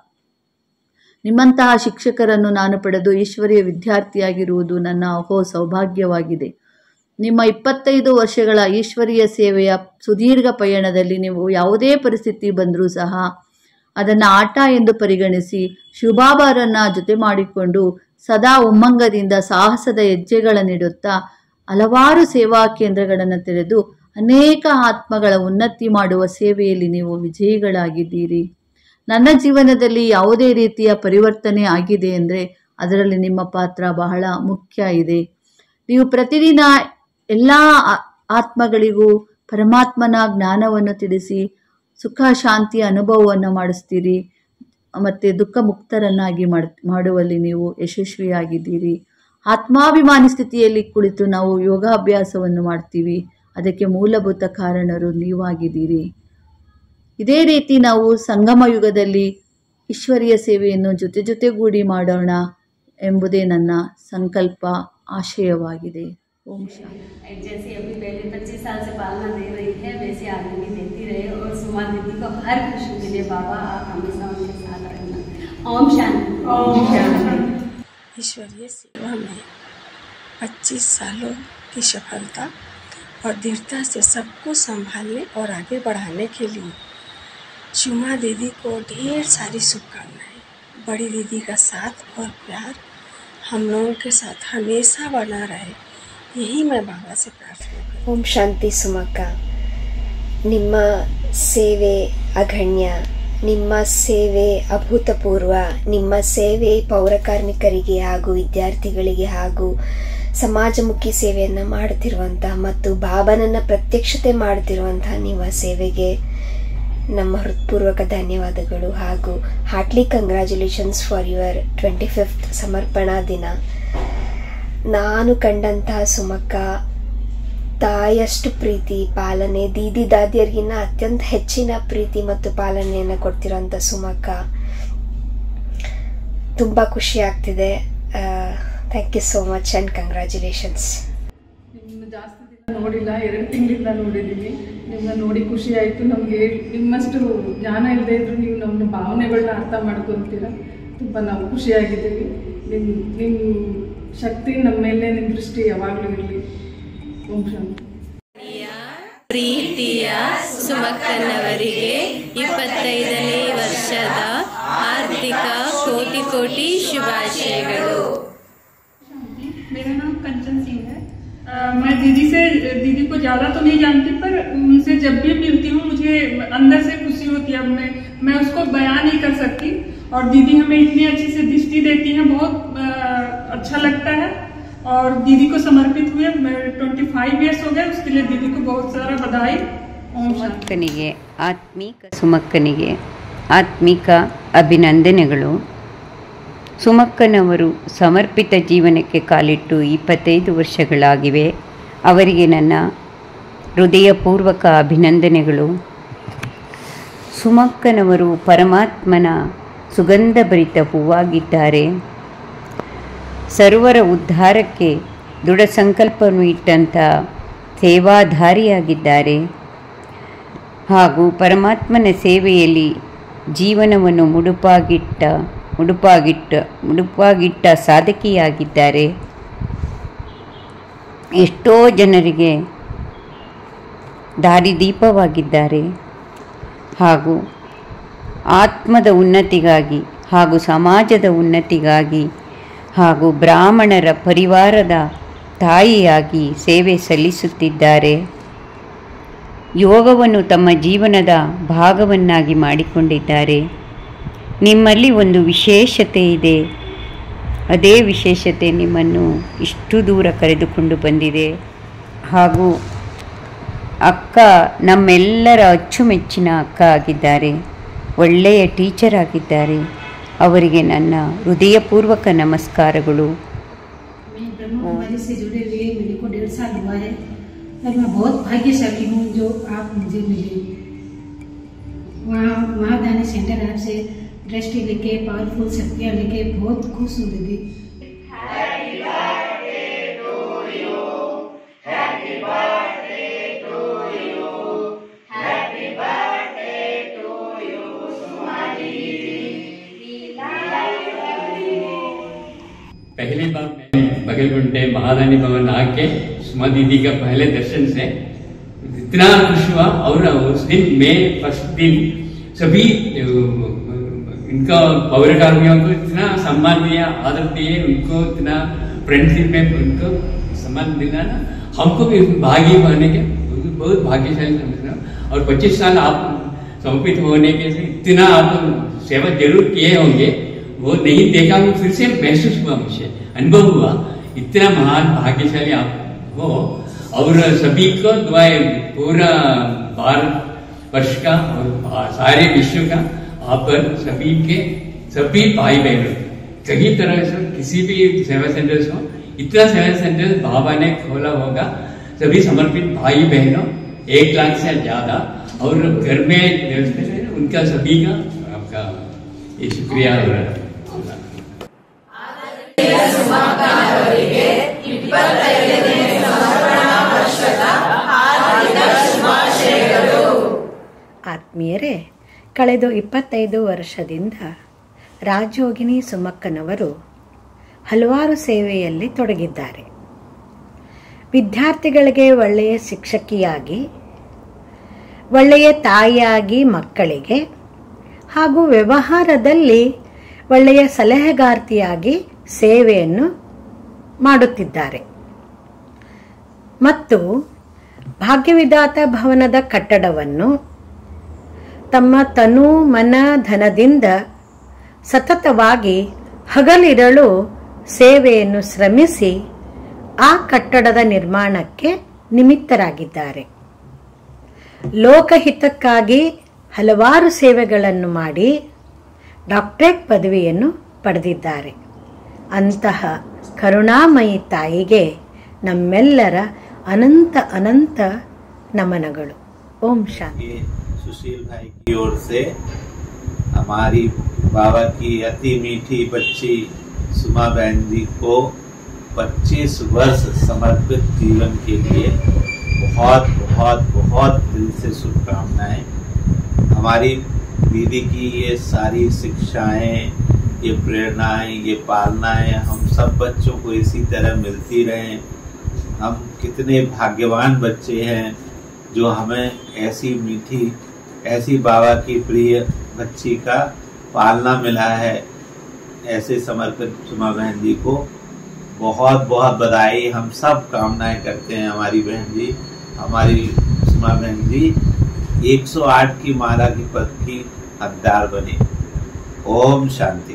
ನಿಮ್ಮಂತಹ ಶಿಕ್ಷಕರನ್ನು ನಾನು ಪಡೆದು ಈಶ್ವರಿಯ ವಿದ್ಯಾರ್ಥಿಯಾಗಿರುವುದು ನನ್ನ ಅಹೋ ಸೌಭಾಗ್ಯವಾಗಿದೆ ನಿಮ್ಮ ಇಪ್ಪತ್ತೈದು ವರ್ಷಗಳ ಈಶ್ವರೀಯ ಸೇವೆಯ ಸುದೀರ್ಘ ಪಯಣದಲ್ಲಿ ನೀವು ಯಾವುದೇ ಪರಿಸ್ಥಿತಿ ಬಂದರೂ ಸಹ ಅದನ್ನು ಆಟ ಎಂದು ಪರಿಗಣಿಸಿ ಶಿವಬಾಬಾರನ್ನು ಜೊತೆ ಮಾಡಿಕೊಂಡು ಸದಾ ಉಮ್ಮಂಗದಿಂದ ಸಾಹಸದ ಹೆಜ್ಜೆಗಳನ್ನಿಡುತ್ತಾ ಹಲವಾರು ಸೇವಾ ಕೇಂದ್ರಗಳನ್ನು ತೆರೆದು ಅನೇಕ ಆತ್ಮಗಳ ಉನ್ನತಿ ಮಾಡುವ ಸೇವೆಯಲ್ಲಿ ನೀವು ವಿಜಯಿಗಳಾಗಿದ್ದೀರಿ ನನ್ನ ಜೀವನದಲ್ಲಿ ಯಾವುದೇ ರೀತಿಯ ಪರಿವರ್ತನೆ ಆಗಿದೆ ಅಂದರೆ ಅದರಲ್ಲಿ ನಿಮ್ಮ ಪಾತ್ರ ಬಹಳ ಮುಖ್ಯ ಇದೆ ನೀವು ಪ್ರತಿದಿನ ಎಲ್ಲ ಆ- ಆತ್ಮಗಳಿಗೂ ಪರಮಾತ್ಮನ ಜ್ಞಾನವನ್ನು ತಿಳಿಸಿ ಸುಖ ಶಾಂತಿಯ ಅನುಭವವನ್ನು ಮಾಡಿಸ್ತೀರಿ ಮತ್ತು ದುಃಖ ಮುಕ್ತರನ್ನಾಗಿ ಮಾಡ್ ಮಾಡುವಲ್ಲಿ ನೀವು ಯಶಸ್ವಿಯಾಗಿದ್ದೀರಿ ಆತ್ಮಾಭಿಮಾನಿ ಸ್ಥಿತಿಯಲ್ಲಿ ಕುಳಿತು ನಾವು ಯೋಗಾಭ್ಯಾಸವನ್ನು ಮಾಡ್ತೀವಿ ಅದಕ್ಕೆ ಮೂಲಭೂತ ಕಾರಣರು ನೀವಾಗಿದ್ದೀರಿ ಇದೇ ರೀತಿ ನಾವು ಸಂಗಮ ಯುಗದಲ್ಲಿ ಈಶ್ವರಿಯ ಸೇವೆಯನ್ನು ಜೊತೆ ಜೊತೆಗೂಡಿ ಮಾಡೋಣ ಎಂಬುದೇ ನನ್ನ ಸಂಕಲ್ಪ ಆಶಯವಾಗಿದೆ ಓಂ ಶಾಂತಿ जैसे अभी पहले 25 साल से पालना दे रही है वैसे आगे भी देती रहे और सुमा दीदी को हर खुशी मिले बाबा आप हमेशा उनके साथ रहना ओम शांति ओम शांति ईश्वरीय सेवा में 25 सालों की सफलता और दृढ़ता से सबको संभालने और आगे बढ़ाने के लिए चुमा दीदी को ढेर सारी शुभकामनाएं बड़ी दीदी का साथ और प्यार हम लोगों के साथ हमेशा बना रहे यही मैं बाबा से प्रार्थना ಓಂ ಶಾಂತಿ ಸುಮಕ್ಕ ನಿಮ್ಮ ಸೇವೆ ಅಗಣ್ಯ ನಿಮ್ಮ ಸೇವೆ ಅಭೂತಪೂರ್ವ ನಿಮ್ಮ ಸೇವೆ ಪೌರ ಕಾರ್ಮಿಕರಿಗೆ ಹಾಗೂ ವಿದ್ಯಾರ್ಥಿಗಳಿಗೆ ಹಾಗೂ ಸಮಾಜಮುಖಿ ಸೇವೆಯನ್ನು ಮಾಡುತ್ತಿರುವಂತಹ ಮತ್ತು ಬಾಬನನ್ನ ಪ್ರತ್ಯಕ್ಷತೆ ಮಾಡುತ್ತಿರುವಂತಹ ನಿಮ್ಮ ಸೇವೆಗೆ ನಮ್ಮ ಹೃತ್ಪೂರ್ವಕ ಧನ್ಯವಾದಗಳು ಹಾಗೂ heartly congratulations for your twenty fifth ಸಮರ್ಪಣಾ ದಿನ ನಾನು ಕಂಡಂತಹ ಸುಮಕ್ಕ ತಾಯಷ್ಟು ಪ್ರೀತಿ ಪಾಲನೆ ದೀದಿ ದಾದಿಯರಿಗಿನ್ನ ಅತ್ಯಂತ ಹೆಚ್ಚಿನ ಪ್ರೀತಿ ಮತ್ತು ಪಾಲನೆಯನ್ನು ಕೊಡ್ತಿರೋಂಥ ಸುಮಕ್ಕ ತುಂಬ ಖುಷಿ ಆಗ್ತಿದೆ thank you so much and congratulations ನಿಮ್ಮ ಜಾಸ್ತಿ ದಿನ ನೋಡಿಲ್ಲ ಎರಡು ತಿಂಗಳಿಂದ ನೋಡಿದ್ದೀವಿ ನಿಮ್ಮನ್ನ ನೋಡಿ ಖುಷಿ ಆಯಿತು ನಮಗೆ ನಿಮ್ಮಷ್ಟು ಜ್ಞಾನ ಇಲ್ಲದೆ ಇದ್ರೂ ನೀವು ನಮ್ಮ ಭಾವನೆಗಳನ್ನ ಅರ್ಥ ಮಾಡ್ಕೊತೀರ ತುಂಬ ನಾವು ಖುಷಿಯಾಗಿದ್ದೀವಿ ನಿಮ್ಮ ನಿಮ್ಮ ಶಕ್ತಿ ನಮ್ಮ ಮೇಲೆ ನಿಮ್ಮ ದೃಷ್ಟಿ ಯಾವಾಗಲೂ ಇರಲಿ ಓಂ ಶಾಂತಿ ಪ್ರೀತಿಯ ಸುಮಕ್ಕನವರಿಗೆ ಇಪ್ಪತ್ತೈದನೇ ವರ್ಷದ ಆರ್ಥಿಕ ಕೋಟಿ ಕೋಟಿ ಶುಭಾಶಯಗಳು मेरा नाम कंचन सिंह है अ, मैं दीदी से दीदी को ज़्यादा तो नहीं जानती पर उनसे जब भी मिलती हूँ मुझे अंदर से खुशी होती है अब मैं मैं उसको बयान नहीं कर सकती और दीदी हमें इतनी अच्छी से दृष्टि देती हैं बहुत अ, अच्छा लगता है और दीदी को समर्पित हुए मैं ट्वेंटी फाइव ईयर्स हो गए उसके लिए दीदी को बहुत सारा बधाई ओम शांति ಸುಮಕ್ಕನಿಗೆ ಆತ್ಮೀಕ ಸುಮಕ್ಕನಿಗೆ ಆತ್ಮಿಕ ಅಭಿನಂದನೆಗಳು ಸುಮಕ್ಕನವರು ಸಮರ್ಪಿತ ಜೀವನಕ್ಕೆ ಕಾಲಿಟ್ಟು ಇಪ್ಪತ್ತೈದು ವರ್ಷಗಳಾಗಿವೆ ಅವರಿಗೆ ನನ್ನ ಹೃದಯಪೂರ್ವಕ ಅಭಿನಂದನೆಗಳು ಸುಮಕ್ಕನವರು ಪರಮಾತ್ಮನ ಸುಗಂಧಭರಿತ ಹೂವಾಗಿದ್ದಾರೆ ಸರ್ವರ ಉದ್ಧಾರಕ್ಕೆ ದೃಢ ಸಂಕಲ್ಪವನ್ನು ಇಟ್ಟಂಥ ಸೇವಾಧಾರಿಯಾಗಿದ್ದಾರೆ ಹಾಗೂ ಪರಮಾತ್ಮನ ಸೇವೆಯಲ್ಲಿ ಜೀವನವನ್ನು ಮುಡುಪಾಗಿಟ್ಟ ಮುಡುಪಾಗಿಟ್ಟ ಮುಡುಪಾಗಿಟ್ಟ ಸಾಧಕಿಯಾಗಿದ್ದಾರೆ ಎಷ್ಟೋ ಜನರಿಗೆ ದಾರಿದೀಪವಾಗಿದ್ದಾರೆ ಹಾಗೂ ಆತ್ಮದ ಉನ್ನತಿಗಾಗಿ ಹಾಗೂ ಸಮಾಜದ ಉನ್ನತಿಗಾಗಿ ಹಾಗೂ ಬ್ರಾಹ್ಮಣರ ಪರಿವಾರದ ತಾಯಿಯಾಗಿ ಸೇವೆ ಸಲ್ಲಿಸುತ್ತಿದ್ದಾರೆ ಯೋಗವನ್ನು ತಮ್ಮ ಜೀವನದ ಭಾಗವನ್ನಾಗಿ ಮಾಡಿಕೊಂಡಿದ್ದಾರೆ ನಿಮ್ಮಲ್ಲಿ ಒಂದು ವಿಶೇಷತೆ ಇದೆ ಅದೇ ವಿಶೇಷತೆ ನಿಮ್ಮನ್ನು ಇಷ್ಟು ದೂರ ಕರೆದುಕೊಂಡು ಬಂದಿದೆ ಹಾಗೂ ಅಕ್ಕ ನಮ್ಮೆಲ್ಲರ ಅಚ್ಚುಮೆಚ್ಚಿನ ಅಕ್ಕ ಆಗಿದ್ದಾರೆ ಒಳ್ಳೆಯ ಟೀಚರ್ ಆಗಿದ್ದಾರೆ ಅವರಿಗೆ ನನ್ನ ಹೃದಯಪೂರ್ವಕ ನಮಸ್ಕಾರಗಳು मैं ब्रह्म कुमारी से जुड़े हुए मेरे को डेढ़ साल हुआ है और मैं बहुत भाग्यशाली हूँ जो आप मुझे मिले वहाँ महादानी सेंटर आपसे दृष्टि लेके पावरफुल शक्तियाँ लेके बहुत खुश हूँ दीदी पहली बार मैं बगलगुंडे महारानी भवन आके सुमा दीदी का पहले दर्शन से इतना खुश हुआ और उस दिन मैं फर्स्ट दिन सभी अ, इनका पौर कार्मियों को इतना सम्मान दिया आदर दिए उनको इतना फ्रेंडशिप में उनको सम्मान दिला ना हमको भी उसमें भागी होने के बहुत भाग्यशाली समझ रहा हूँ और 25 साल आप समर्पित होने के से इतना आप सेवा जरूर किए होंगे वो नहीं देखा वो फिर से महसूस हुआ मुझे अनुभव हुआ इतना महान भाग्यशाली आप हो और सभी को दुआएं पूरा भारत वर्ष का और सारे विश्व का आप पर सभी के सभी भाई बहनों कहीं तरह से किसी भी सेवा सेंटर्स हो इतना सेवा सेंटर बाबा ने खोला होगा सभी समर्पित भाई बहनों एक लाख से ज्यादा और घर में व्यवस्थित है उनका सभी का आपका ये शुक्रिया हो रहा है ಸುಮಕ್ಕನವರಿಗೆ ಇಪ್ಪತ್ತೈದನೇ ಸಮರ್ಪಣಾ ವರ್ಷದ ಹಾರ್ದಿಕ ಶುಭಾಶಯಗಳು ಆತ್ಮೀಯರೇ ಕಳೆದ ಇಪ್ಪತ್ತೈದು ವರ್ಷದಿಂದ ರಾಜಯೋಗಿನಿ ಸುಮಕ್ಕನವರು ಹಲವಾರು ಸೇವೆಯಲ್ಲಿ ತೊಡಗಿದ್ದಾರೆ ವಿದ್ಯಾರ್ಥಿಗಳಿಗೆ ಒಳ್ಳೆಯ ಶಿಕ್ಷಕಿಯಾಗಿ ಒಳ್ಳೆಯ ತಾಯಿಯಾಗಿ ಮಕ್ಕಳಿಗೆ ಹಾಗೂ ವ್ಯವಹಾರದಲ್ಲಿ ಒಳ್ಳೆಯ ಸಲಹೆಗಾರ್ತಿಯಾಗಿ ಸೇವೆಯನ್ನು ಮಾಡುತ್ತಿದ್ದಾರೆ ಮತ್ತು ಭಾಗ್ಯವಿಧಾತ ಭವನದ ಕಟ್ಟಡವನ್ನು ತಮ್ಮ ತನು ಮನ ಧನದಿಂದ ಸತತವಾಗಿ ಹಗಲಿರಳು ಸೇವೆಯನ್ನು ಶ್ರಮಿಸಿ ಆ ಕಟ್ಟಡದ ನಿರ್ಮಾಣಕ್ಕೆ ನಿಮಿತ್ತರಾಗಿದ್ದಾರೆ ಲೋಕಹಿತಕ್ಕಾಗಿ ಹಲವಾರು ಸೇವೆಗಳನ್ನು ಮಾಡಿ ಡಾಕ್ಟರೇಟ್ ಪದವಿಯನ್ನು ಪಡೆದಿದ್ದಾರೆ ಅಂತಹ ಕರುಣಾಮಯಿ ತಾಯಿಗೆ ನಮ್ಮೆಲ್ಲರ ಅನಂತ ಅನಂತ ನಮನಗಳು ಓಂ ಶಾಂತಿ सुशील भाई की ओर से हमारी बाबा की अति मीठी बच्ची सुमा बहन जी को 25 वर्ष समर्पित जीवन के लिए बहुत बहुत बहुत दिल से शुभकामनाएं हमारी दीदी की ये सारी शिक्षाएं ये प्रेरणाएं ये पालनाएं हम सब बच्चों को इसी तरह मिलती रहें हम कितने भाग्यवान बच्चे हैं जो हमें ऐसी मीठी ऐसी बाबा की प्रिय बच्ची का पालना मिला है ऐसे समर्पित सुमा बहन जी को बहुत बहुत बधाई हम सब कामनाएं करते हैं हमारी बहन जी हमारी सुमा बहन जी 108 की माला की पद की हकदार बने ओम शांति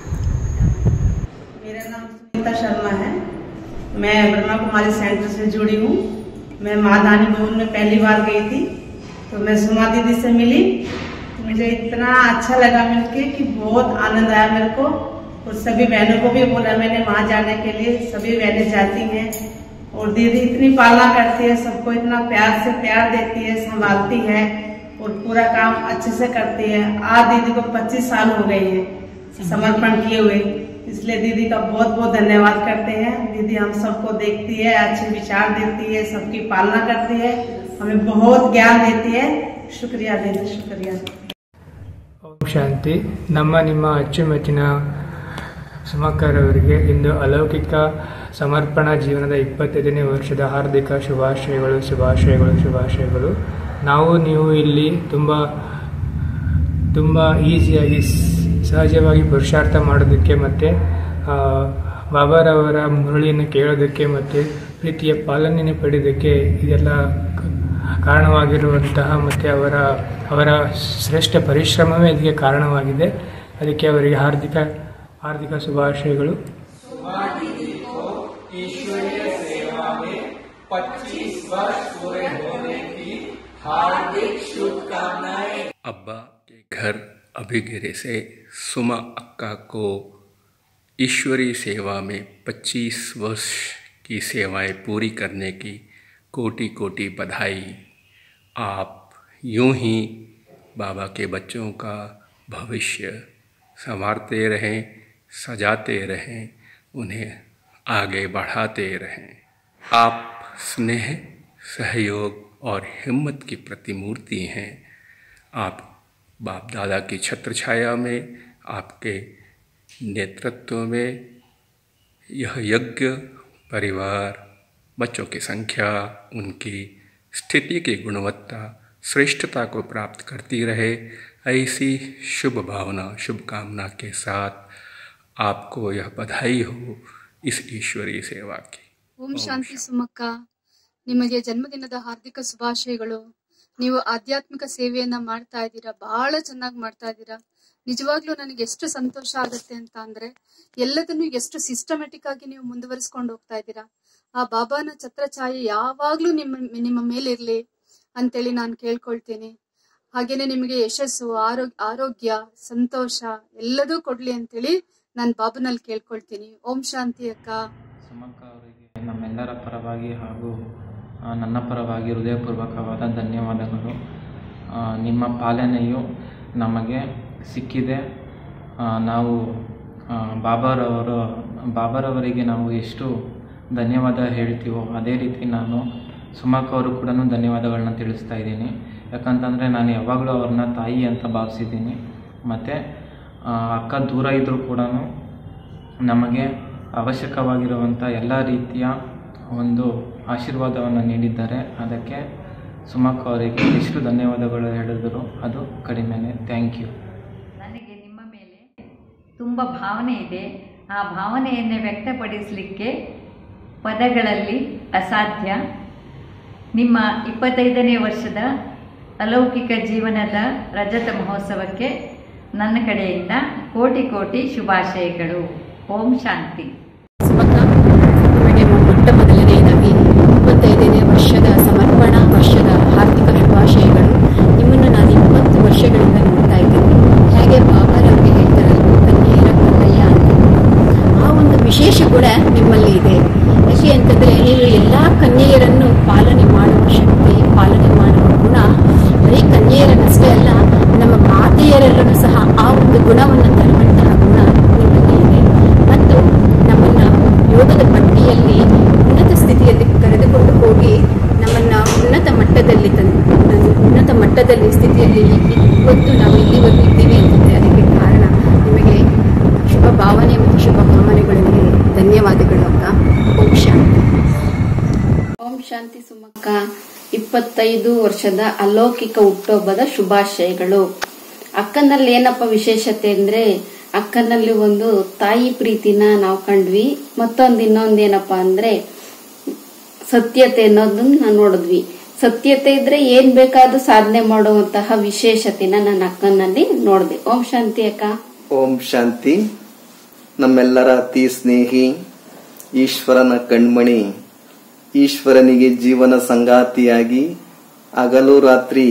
मेरा नाम सुनीता शर्मा है मैं ब्रह्मा कुमारी सेंटर से जुड़ी हूँ मैं मादानी भवन में पहली बार गई थी तो मैं सुमा दीदी से मिली तो मुझे इतना अच्छा लगा मिलके कि बहुत आनंद आया मेरे को और सभी बहनों को भी बोला मैंने वहाँ जाने के लिए सभी बहनें जाती हैं और दीदी इतनी पालना करती है सबको इतना प्यार से प्यार देती है संभालती है और पूरा काम अच्छे से करती है आज दीदी को 25 साल हो गए हैं समर्पण किए हुए इसलिए दीदी का बहुत बहुत धन्यवाद करते हैं दीदी हम सबको देखती है अच्छे विचार देती है सबकी पालना करती है हमें बहुत ज्ञान देती है शुक्रिया दीदी शुक्रिया ಓಂ ಶಾಂತಿ ನಮ್ಮ ನಿಮ್ಮ ಅಚ್ಚುಮೆಚ್ಚಿನ ಸುಮಕ್ಕರ್ ಅವರಿಗೆ ಇಂದು ಅಲೌಕಿಕ ಸಮರ್ಪಣಾ ಜೀವನದ ಇಪ್ಪತ್ತೈದನೇ ವರ್ಷದ ಹಾರ್ದಿಕ ಶುಭಾಶಯಗಳು ಶುಭಾಶಯಗಳು ಶುಭಾಶಯಗಳು ನಾವು ನೀವು ಇಲ್ಲಿ ತುಂಬ ತುಂಬ ಈಸಿಯಾಗಿ ಸ್- ಸಹಜವಾಗಿ ಪುರುಷಾರ್ಥ ಮಾಡೋದಕ್ಕೆ ಮತ್ತು ಬಾಬಾರವರ ಮುರಳಿಯನ್ನು ಕೇಳೋದಕ್ಕೆ ಮತ್ತು ಪ್ರೀತಿಯ ಪಾಲನೆಯನ್ನು ಪಡೆಯೋದಕ್ಕೆ ಇದೆಲ್ಲ ಕ- ಕಾರಣವಾಗಿರುವಂತಹ ಮತ್ತು ಅವರ ಅವರ ಶ್ರೇಷ್ಠ ಪರಿಶ್ರಮವೇ ಇದಕ್ಕೆ ಕಾರಣವಾಗಿದೆ ಅದಕ್ಕೆ ಅವರಿಗೆ ಹಾರ್ದಿಕ ಹಾರ್ದಿಕ ಶುಭಾಶಯಗಳು ईश्वरीय सेवा में 25 वर्ष पूरे होने की हार्दिक शुभकामनाएं अब्बा के घर अभिगिरे से सुमा अक्का को ईश्वरीय सेवा में 25 वर्ष की सेवाएं पूरी करने की कोटि कोटि बधाई आप यूं ही बाबा के बच्चों का भविष्य संवारते रहें सजाते रहें उन्हें आगे बढ़ाते रहें आप स्नेह सहयोग और हिम्मत की प्रतिमूर्ति हैं आप बाप दादा की छत्र छाया में आपके नेतृत्व में यह यज्ञ परिवार बच्चों की संख्या उनकी स्थिति की गुणवत्ता श्रेष्ठता को प्राप्त करती रहे ऐसी शुभ भावना शुभकामना के साथ आपको यह बधाई हो इस ईश्वरीय सेवा की ಓಂ ಶಾಂತಿ ಸುಮಕ್ಕ ನಿಮಗೆ ಜನ್ಮದಿನದ ಹಾರ್ದಿಕ ಶುಭಾಶಯಗಳು ನೀವು ಆಧ್ಯಾತ್ಮಿಕ ಸೇವೆಯನ್ನ ಮಾಡ್ತಾ ಇದ್ದೀರಾ ಬಹಳ ಚೆನ್ನಾಗಿ ಮಾಡ್ತಾ ಇದ್ದೀರಾ ನಿಜವಾಗ್ಲೂ ನನಗೆ ಎಷ್ಟು ಸಂತೋಷ ಆಗುತ್ತೆ ಅಂತ ಅಂದ್ರೆ ಎಲ್ಲದನ್ನು ಎಷ್ಟು ಸಿಸ್ಟಮೆಟಿಕ್ ಆಗಿ ನೀವು ಮುಂದುವರಿಸ್ಕೊಂಡು ಹೋಗ್ತಾ ಇದ್ದೀರಾ ಆ ಬಾಬಾನ ಛತ್ರಛಾಯೆ ಯಾವಾಗ್ಲೂ ನಿಮ್ಮ ನಿಮ್ಮ ಮೇಲಿರ್ಲಿ ಅಂತೇಳಿ ನಾನು ಕೇಳ್ಕೊಳ್ತೀನಿ ಹಾಗೇನೆ ನಿಮಗೆ ಯಶಸ್ಸು ಆರೋಗ್ಯ ಆರೋಗ್ಯ ಸಂತೋಷ ಎಲ್ಲದೂ ಕೊಡ್ಲಿ ಅಂತೇಳಿ ನಾನು ಬಾಬನಲ್ಲಿ ಕೇಳ್ಕೊಳ್ತೀನಿ ಓಂ ಶಾಂತಿ ಅಕ್ಕ ಸುಮಕ್ಕ ಅವರಿಗೆ ನಮ್ಮೆಲ್ಲರ ಪರವಾಗಿ ಹಾಗೂ ಆ, ನನ್ನ ಪರವಾಗಿ ಹೃದಯಪೂರ್ವಕವಾದ ಧನ್ಯವಾದಗಳು ಆ, ನಿಮ್ಮ ಪಾಲನೆಯು ನಮಗೆ ಸಿಕ್ಕಿದೆ ಆ, ನಾವು ಆ, ಬಾಬಾರವರ ಬಾಬಾರವರಿಗೆ ನಾವು ಎಷ್ಟು ಧನ್ಯವಾದ ಹೇಳ್ತೀವೋ ಅದೇ ರೀತಿ ನಾನು ಸುಮಕ್ಕ ಅವರು ಕೂಡ ಧನ್ಯವಾದಗಳನ್ನ ತಿಳಿಸ್ತಾ ಇದ್ದೀನಿ ಯಾಕಂತಂದರೆ ನಾನು ಯಾವಾಗಲೂ ಅವ್ರನ್ನ ತಾಯಿ ಅಂತ ಭಾವಿಸಿದ್ದೀನಿ ಮತ್ತು ಅಕ್ಕ ದೂರ ಇದ್ದರೂ ಕೂಡ ನಮಗೆ ಅವಶ್ಯಕವಾಗಿರುವಂಥ ಎಲ್ಲ ರೀತಿಯ ಒಂದು ಆಶೀರ್ವಾದವನ್ನು ನೀಡಿದ್ದಾರೆ ಅದಕ್ಕೆ ಸುಮಕ್ಕ ಅವರಿಗೆ ಎಷ್ಟು ಧನ್ಯವಾದಗಳು ಹೇಳಿದ್ರು ಅದು ಕಡಿಮೆನೇ ಥ್ಯಾಂಕ್ ಯು ನನಗೆ ನಿಮ್ಮ ಮೇಲೆ ತುಂಬ ಭಾವನೆ ಇದೆ ಆ ಭಾವನೆಯನ್ನು ವ್ಯಕ್ತಪಡಿಸಲಿಕ್ಕೆ ಪದಗಳಲ್ಲಿ ಅಸಾಧ್ಯ ನಿಮ್ಮ ಇಪ್ಪತ್ತೈದನೇ ವರ್ಷದ ಅಲೌಕಿಕ ಜೀವನದ ರಜತ ಮಹೋತ್ಸವಕ್ಕೆ ನನ್ನ ಕಡೆಯಿಂದ ಕೋಟಿ ಕೋಟಿ ಶುಭಾಶಯಗಳು ಓಂ ಶಾಂತಿ ನಿಮಗೆ ಮೊಟ್ಟ ಮೊದಲನೆಯದಾಗಿ ಇಪ್ಪತ್ತೈದನೇ ವರ್ಷದ ಸಮರ್ಪಣಾ ವರ್ಷದ ಹಾರ್ದಿಕ ಶುಭಾಶಯಗಳು ನಿಮ್ಮನ್ನು ನಾನು ಇಪ್ಪತ್ತು ವರ್ಷಗಳಿಂದ ನೋಡ್ತಾ ಇದ್ದೀನಿ ಹೇಗೆ ಬಾಬಾರವರಿಗೆ ಹೇಳ್ತಾರಲ್ಲ ಕನ್ಯೆಯರ ಕನ್ನಯ್ಯ ಅಂತ ಆ ಒಂದು ವಿಶೇಷ ಗುಣ ನಿಮ್ಮಲ್ಲಿ ಇದೆ ಖುಷಿ ಅಂತಂದ್ರೆ ನೀವು ಎಲ್ಲ ಕನ್ಯೆಯರನ್ನು ಪಾಲನೆ ಮಾಡುವ ಶಕ್ತಿ ಪಾಲನೆ ಮಾಡುವ ಗುಣ ಬರೀ ಕನ್ಯೆಯರನ್ನಷ್ಟೇ ಅಲ್ಲ ನಮ್ಮ ಮಾತೆಯರಲ್ಲೂ ಸಹ ಆ ಒಂದು ಗುಣವನ್ನು ತರುವಂತಹ ಗುಣ ನಿಮ್ಮಲ್ಲಿ ಇದೆ ಮತ್ತು ನಮ್ಮನ್ನ ಯೋಗದ ಪಟ್ಟಿಯಲ್ಲಿ ಉನ್ನತ ಸ್ಥಿತಿಯಲ್ಲಿ ಕರೆದುಕೊಂಡು ಹೋಗಿ ನಮ್ಮನ್ನ ಉನ್ನತ ಮಟ್ಟದಲ್ಲಿ ತಂದು ಉನ್ನತ ಮಟ್ಟದಲ್ಲಿ ಸ್ಥಿತಿಯಲ್ಲಿ ಇವತ್ತು ನಾವು ಇಲ್ಲಿವರೆಗೂ ಇದ್ದೀವಿ ಅಂತಂದ್ರೆ ಅದಕ್ಕೆ ಕಾರಣ ನಿಮಗೆ ಶುಭ ಭಾವನೆ ಮತ್ತು ಶುಭ ಕಾಮನೆಗಳಿಗೆ ಧನ್ಯವಾದಗಳು ಅಕ್ಕ ಓಂ ಶಾಂತಿ ಓಂ ಶಾಂತಿ ಸುಮಕ್ಕ ಇಪ್ಪತ್ತೈದು ವರ್ಷದ ಅಲೌಕಿಕ ಹುಟ್ಟುಹಬ್ಬದ ಶುಭಾಶಯಗಳು ಅಕ್ಕನಲ್ಲಿ ಏನಪ್ಪ ವಿಶೇಷತೆ ಅಂದ್ರೆ ಅಕ್ಕನಲ್ಲಿ ಒಂದು ತಾಯಿ ಪ್ರೀತಿನ ನಾವು ಕಂಡ್ವಿ ಮತ್ತೊಂದು ಇನ್ನೊಂದು ಏನಪ್ಪಾ ಅಂದ್ರೆ ಸತ್ಯತೆ ಅನ್ನೋದನ್ನ ನಾವು ನೋಡಿದ್ವಿ ಸತ್ಯತೆ ಇದ್ರೆ ಏನ್ ಬೇಕಾದ್ರೂ ಸಾಧನೆ ಮಾಡುವಂತಹ ವಿಶೇಷತೆನ ನನ್ನ ಅಕ್ಕನಲ್ಲಿ ನೋಡಿದೆ ಓಂ ಶಾಂತಿ ಅಕ್ಕ ಓಂ ಶಾಂತಿ ನಮ್ಮೆಲ್ಲರ ಅತಿ ಸ್ನೇಹಿ ಈಶ್ವರನ ಕಣ್ಮಣಿ ಈಶ್ವರನಿಗೆ ಜೀವನ ಸಂಗಾತಿಯಾಗಿ ಹಗಲು ರಾತ್ರಿ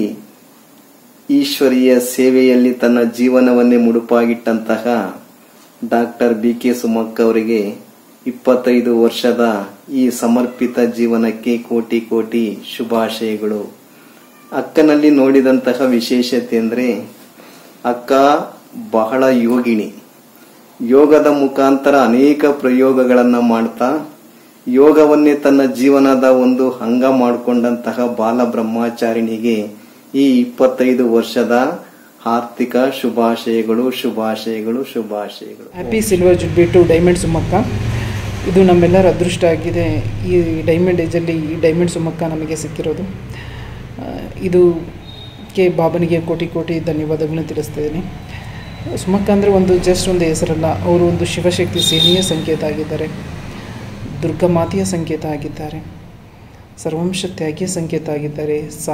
ಈಶ್ವರೀಯ ಸೇವೆಯಲ್ಲಿ ತನ್ನ ಜೀವನವನ್ನೇ ಮುಡುಪಾಗಿಟ್ಟಂತಹ ಡಾಕ್ಟರ್ ಬಿ ಕೆ ಸುಮಕ್ಕ ಅವರಿಗೆ ಇಪ್ಪತ್ತೈದು ವರ್ಷದ ಈ ಸಮರ್ಪಿತ ಜೀವನಕ್ಕೆ ಕೋಟಿ ಕೋಟಿ ಶುಭಾಶಯಗಳು ಅಕ್ಕನಲ್ಲಿ ನೋಡಿದಂತಹ ವಿಶೇಷತೆ ಅಂದ್ರೆ ಅಕ್ಕ ಬಹಳ ಯೋಗಿಣಿ ಯೋಗದ ಮುಖಾಂತರ ಅನೇಕ ಪ್ರಯೋಗಗಳನ್ನ ಮಾಡ್ತಾ ಯೋಗವನ್ನೇ ತನ್ನ ಜೀವನದ ಒಂದು ಅಂಗ ಮಾಡಿಕೊಂಡಂತಹ ಬಾಲ ಬ್ರಹ್ಮಚಾರಿಣಿಗೆ ಈ ಇಪ್ಪತ್ತೈದು ವರ್ಷದ ಆರ್ಥಿಕ ಶುಭಾಶಯಗಳು ಶುಭಾಶಯಗಳು ಶುಭಾಶಯಗಳು ಹ್ಯಾಪಿ ಸಿಲ್ವರ್ ಜುಡ್ಬಿ ಟು ಡೈಮಂಡ್ ಸುಮಕ್ಕ ಇದು ನಮ್ಮೆಲ್ಲರ ಅದೃಷ್ಟ ಆಗಿದೆ ಈ ಡೈಮಂಡ್ ಏಜಲ್ಲಿ ಈ ಡೈಮಂಡ್ ಸುಮಕ್ಕ ನಮಗೆ ಸಿಕ್ಕಿರೋದು ಆ, ಇದು ಕೆ ಬಾಬನಿಗೆ ಕೋಟಿ ಕೋಟಿ ಧನ್ಯವಾದಗಳನ್ನ ತಿಳಿಸ್ತಿದ್ದೀನಿ ಸುಮಕ್ಕ ಅಂದರೆ ಒಂದು ಜಸ್ಟ್ ಒಂದು ಹೆಸರಲ್ಲ ಅವರು ಒಂದು ಶಿವಶಕ್ತಿ ಸೇನೆಯ ಸಂಕೇತ ಆಗಿದ್ದಾರೆ ದುರ್ಗಮಾತೆಯ ಸಂಕೇತ ಆಗಿದ್ದಾರೆ ಸರ್ವಂಶ ತ್ಯಾಗಿಯ ಸಂಕೇತ ಆಗಿದ್ದಾರೆ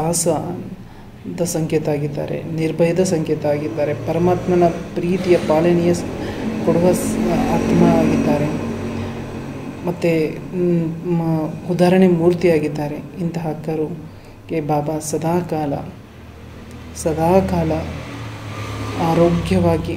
ಸಾಹಸದ ಸಂಕೇತ ಆಗಿದ್ದಾರೆ ನಿರ್ಭಯದ ಸಂಕೇತ ಆಗಿದ್ದಾರೆ ಪರಮಾತ್ಮನ ಪ್ರೀತಿಯ ಪಾಲನೆಯ ಸ- ಕೊಡುವ ಸ- ಆತ್ಮ ಆಗಿದ್ದಾರೆ ಮತ್ತು ಉದಾಹರಣೆ ಮೂರ್ತಿಯಾಗಿದ್ದಾರೆ ಇಂತಹ ಅಕ್ಕರು ಕೆ ಬಾಬಾ ಸದಾಕಾಲ ಸದಾಕಾಲ ಆರೋಗ್ಯವಾಗಿ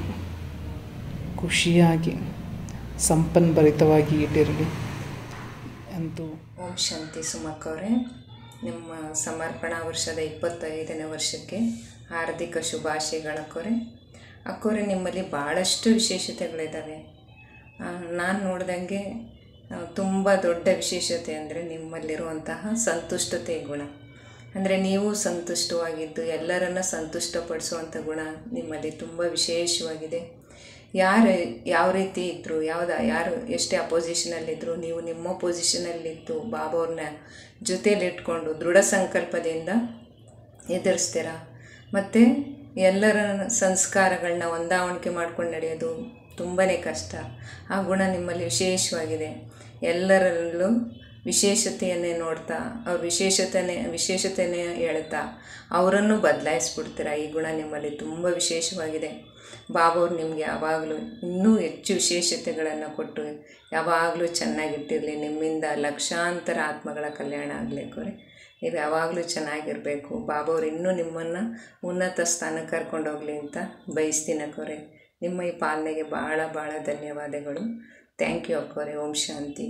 ಖುಷಿಯಾಗಿ ಸಂಪನ್ಭರಿತವಾಗಿ ಇಟ್ಟಿರಲಿ ಅಂತೂ ಓಂ ಶಾಂತಿ ಸುಮಕ್ ಅವರೇ ನಿಮ್ಮ ಸಮರ್ಪಣಾ ವರ್ಷದ ಇಪ್ಪತ್ತೈದನೇ ವರ್ಷಕ್ಕೆ ಹಾರ್ದಿಕ ಶುಭಾಶಯಗಳಕ್ಕೋರೆ ಅಕ್ಕೋರೆ ನಿಮ್ಮಲ್ಲಿ ಭಾಳಷ್ಟು ವಿಶೇಷತೆಗಳಿದ್ದಾವೆ ನಾನು ನೋಡ್ದಂಗೆ ತುಂಬ ದೊಡ್ಡ ವಿಶೇಷತೆ ಅಂದರೆ ನಿಮ್ಮಲ್ಲಿರುವಂತಹ ಸಂತುಷ್ಟತೆ ಗುಣ ಅಂದರೆ ನೀವು ಸಂತುಷ್ಟವಾಗಿದ್ದು ಎಲ್ಲರನ್ನ ಸಂತುಷ್ಟಪಡಿಸುವಂಥ ಗುಣ ನಿಮ್ಮಲ್ಲಿ ತುಂಬ ವಿಶೇಷವಾಗಿದೆ ಯಾರು ಯಾವ ರೀತಿ ಇದ್ದರು ಯಾವ್ದು ಯಾರು ಎಷ್ಟೇ ಅಪೋಸಿಷನಲ್ಲಿದ್ದರು ನೀವು ನಿಮ್ಮ ಪೊಸಿಷನಲ್ಲಿದ್ದು ಬಾಬವ್ರನ್ನ ಜೊತೆಯಲ್ಲಿಟ್ಕೊಂಡು ದೃಢ ಸಂಕಲ್ಪದಿಂದ ಎದುರಿಸ್ತೀರ ಮತ್ತು ಎಲ್ಲರ ಸಂಸ್ಕಾರಗಳನ್ನ ಹೊಂದಾವಣಿಕೆ ಮಾಡ್ಕೊಂಡು ನಡೆಯೋದು ತುಂಬಾ ಕಷ್ಟ ಆ ಗುಣ ನಿಮ್ಮಲ್ಲಿ ವಿಶೇಷವಾಗಿದೆ ಎಲ್ಲರಲ್ಲೂ ವಿಶೇಷತೆಯನ್ನೇ ನೋಡ್ತಾ ಅವ್ರ ವಿಶೇಷತೆನೇ ವಿಶೇಷತೆನೇ ಹೇಳ್ತಾ ಅವರನ್ನು ಬದಲಾಯಿಸ್ಬಿಡ್ತೀರ ಈ ಗುಣ ನಿಮ್ಮಲ್ಲಿ ತುಂಬ ವಿಶೇಷವಾಗಿದೆ ಬಾಬವ್ರು ನಿಮಗೆ ಯಾವಾಗಲೂ ಇನ್ನೂ ಹೆಚ್ಚು ವಿಶೇಷತೆಗಳನ್ನು ಕೊಟ್ಟು ಯಾವಾಗಲೂ ಚೆನ್ನಾಗಿಟ್ಟಿರಲಿ ನಿಮ್ಮಿಂದ ಲಕ್ಷಾಂತರ ಆತ್ಮಗಳ ಕಲ್ಯಾಣ ಆಗಲಿಕ್ಕೆ ನೀವು ಯಾವಾಗಲೂ ಚೆನ್ನಾಗಿರಬೇಕು ಬಾಬವ್ರು ಇನ್ನೂ ನಿಮ್ಮನ್ನು ಉನ್ನತ ಸ್ಥಾನಕ್ಕೆ ಕರ್ಕೊಂಡು ಹೋಗಲಿ ಅಂತ ಬಯಸ್ತೀನಿ ಅಕ್ಕೋರೆ ನಿಮ್ಮ ಈ ಪಾಲನೆಗೆ ಭಾಳ ಭಾಳ ಧನ್ಯವಾದಗಳು ಥ್ಯಾಂಕ್ ಯು ಅಕ್ಕೋರೆ ಓಂ ಶಾಂತಿ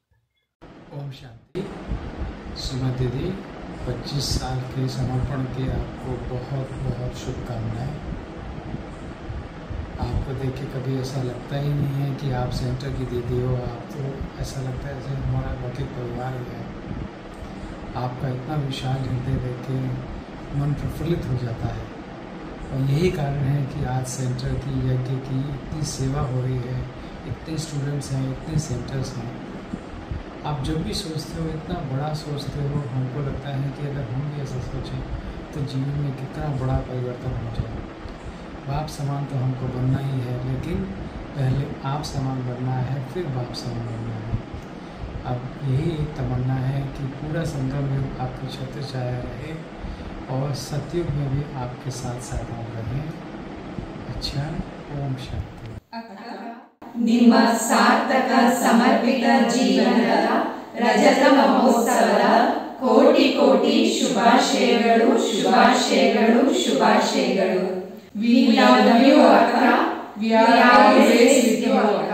ओम शांति सुमा दीदी 25 साल के समर्पण की आपको बहुत बहुत शुभकामनाएं आपको देख के कभी ऐसा लगता ही नहीं है कि आप सेंटर की दीदी हो आप तो ऐसा लगता है जैसे हमारा लौकिक परिवार ही है आपका इतना विशाल हृदय देख के मन प्रफुल्लित हो जाता है और यही कारण है कि आज सेंटर की यज्ञ की इतनी सेवा हो रही है इतने स्टूडेंट्स हैं इतने सेंटर्स हैं आप जब भी सोचते हो इतना बड़ा सोचते हो हमको लगता है कि अगर हम भी ऐसा सोचें तो जीवन में कितना बड़ा परिवर्तन हो जाए बाप समान तो हमको बनना ही है लेकिन पहले आप समान बनना है फिर बाप समान बनना है अब यही एक तमन्ना है कि पूरा संगम युग आपकी छत्र छाया रहे और सतयुग में भी आपके साथ साथ हम रहें अच्छा ओम शांति ನಿಮ್ಮ ಸಾರ್ಥಕ ಸಮರ್ಪಿತ ಜೀವನದ ರಜತ ಮಹೋತ್ಸವದ ಕೋಟಿ ಕೋಟಿ ಶುಭಾಶಯಗಳು ಶುಭಾಶಯಗಳು ಶುಭಾಶಯಗಳು ವಿ ಲವ್ ಯು ಅಕ್ಕ we are always with you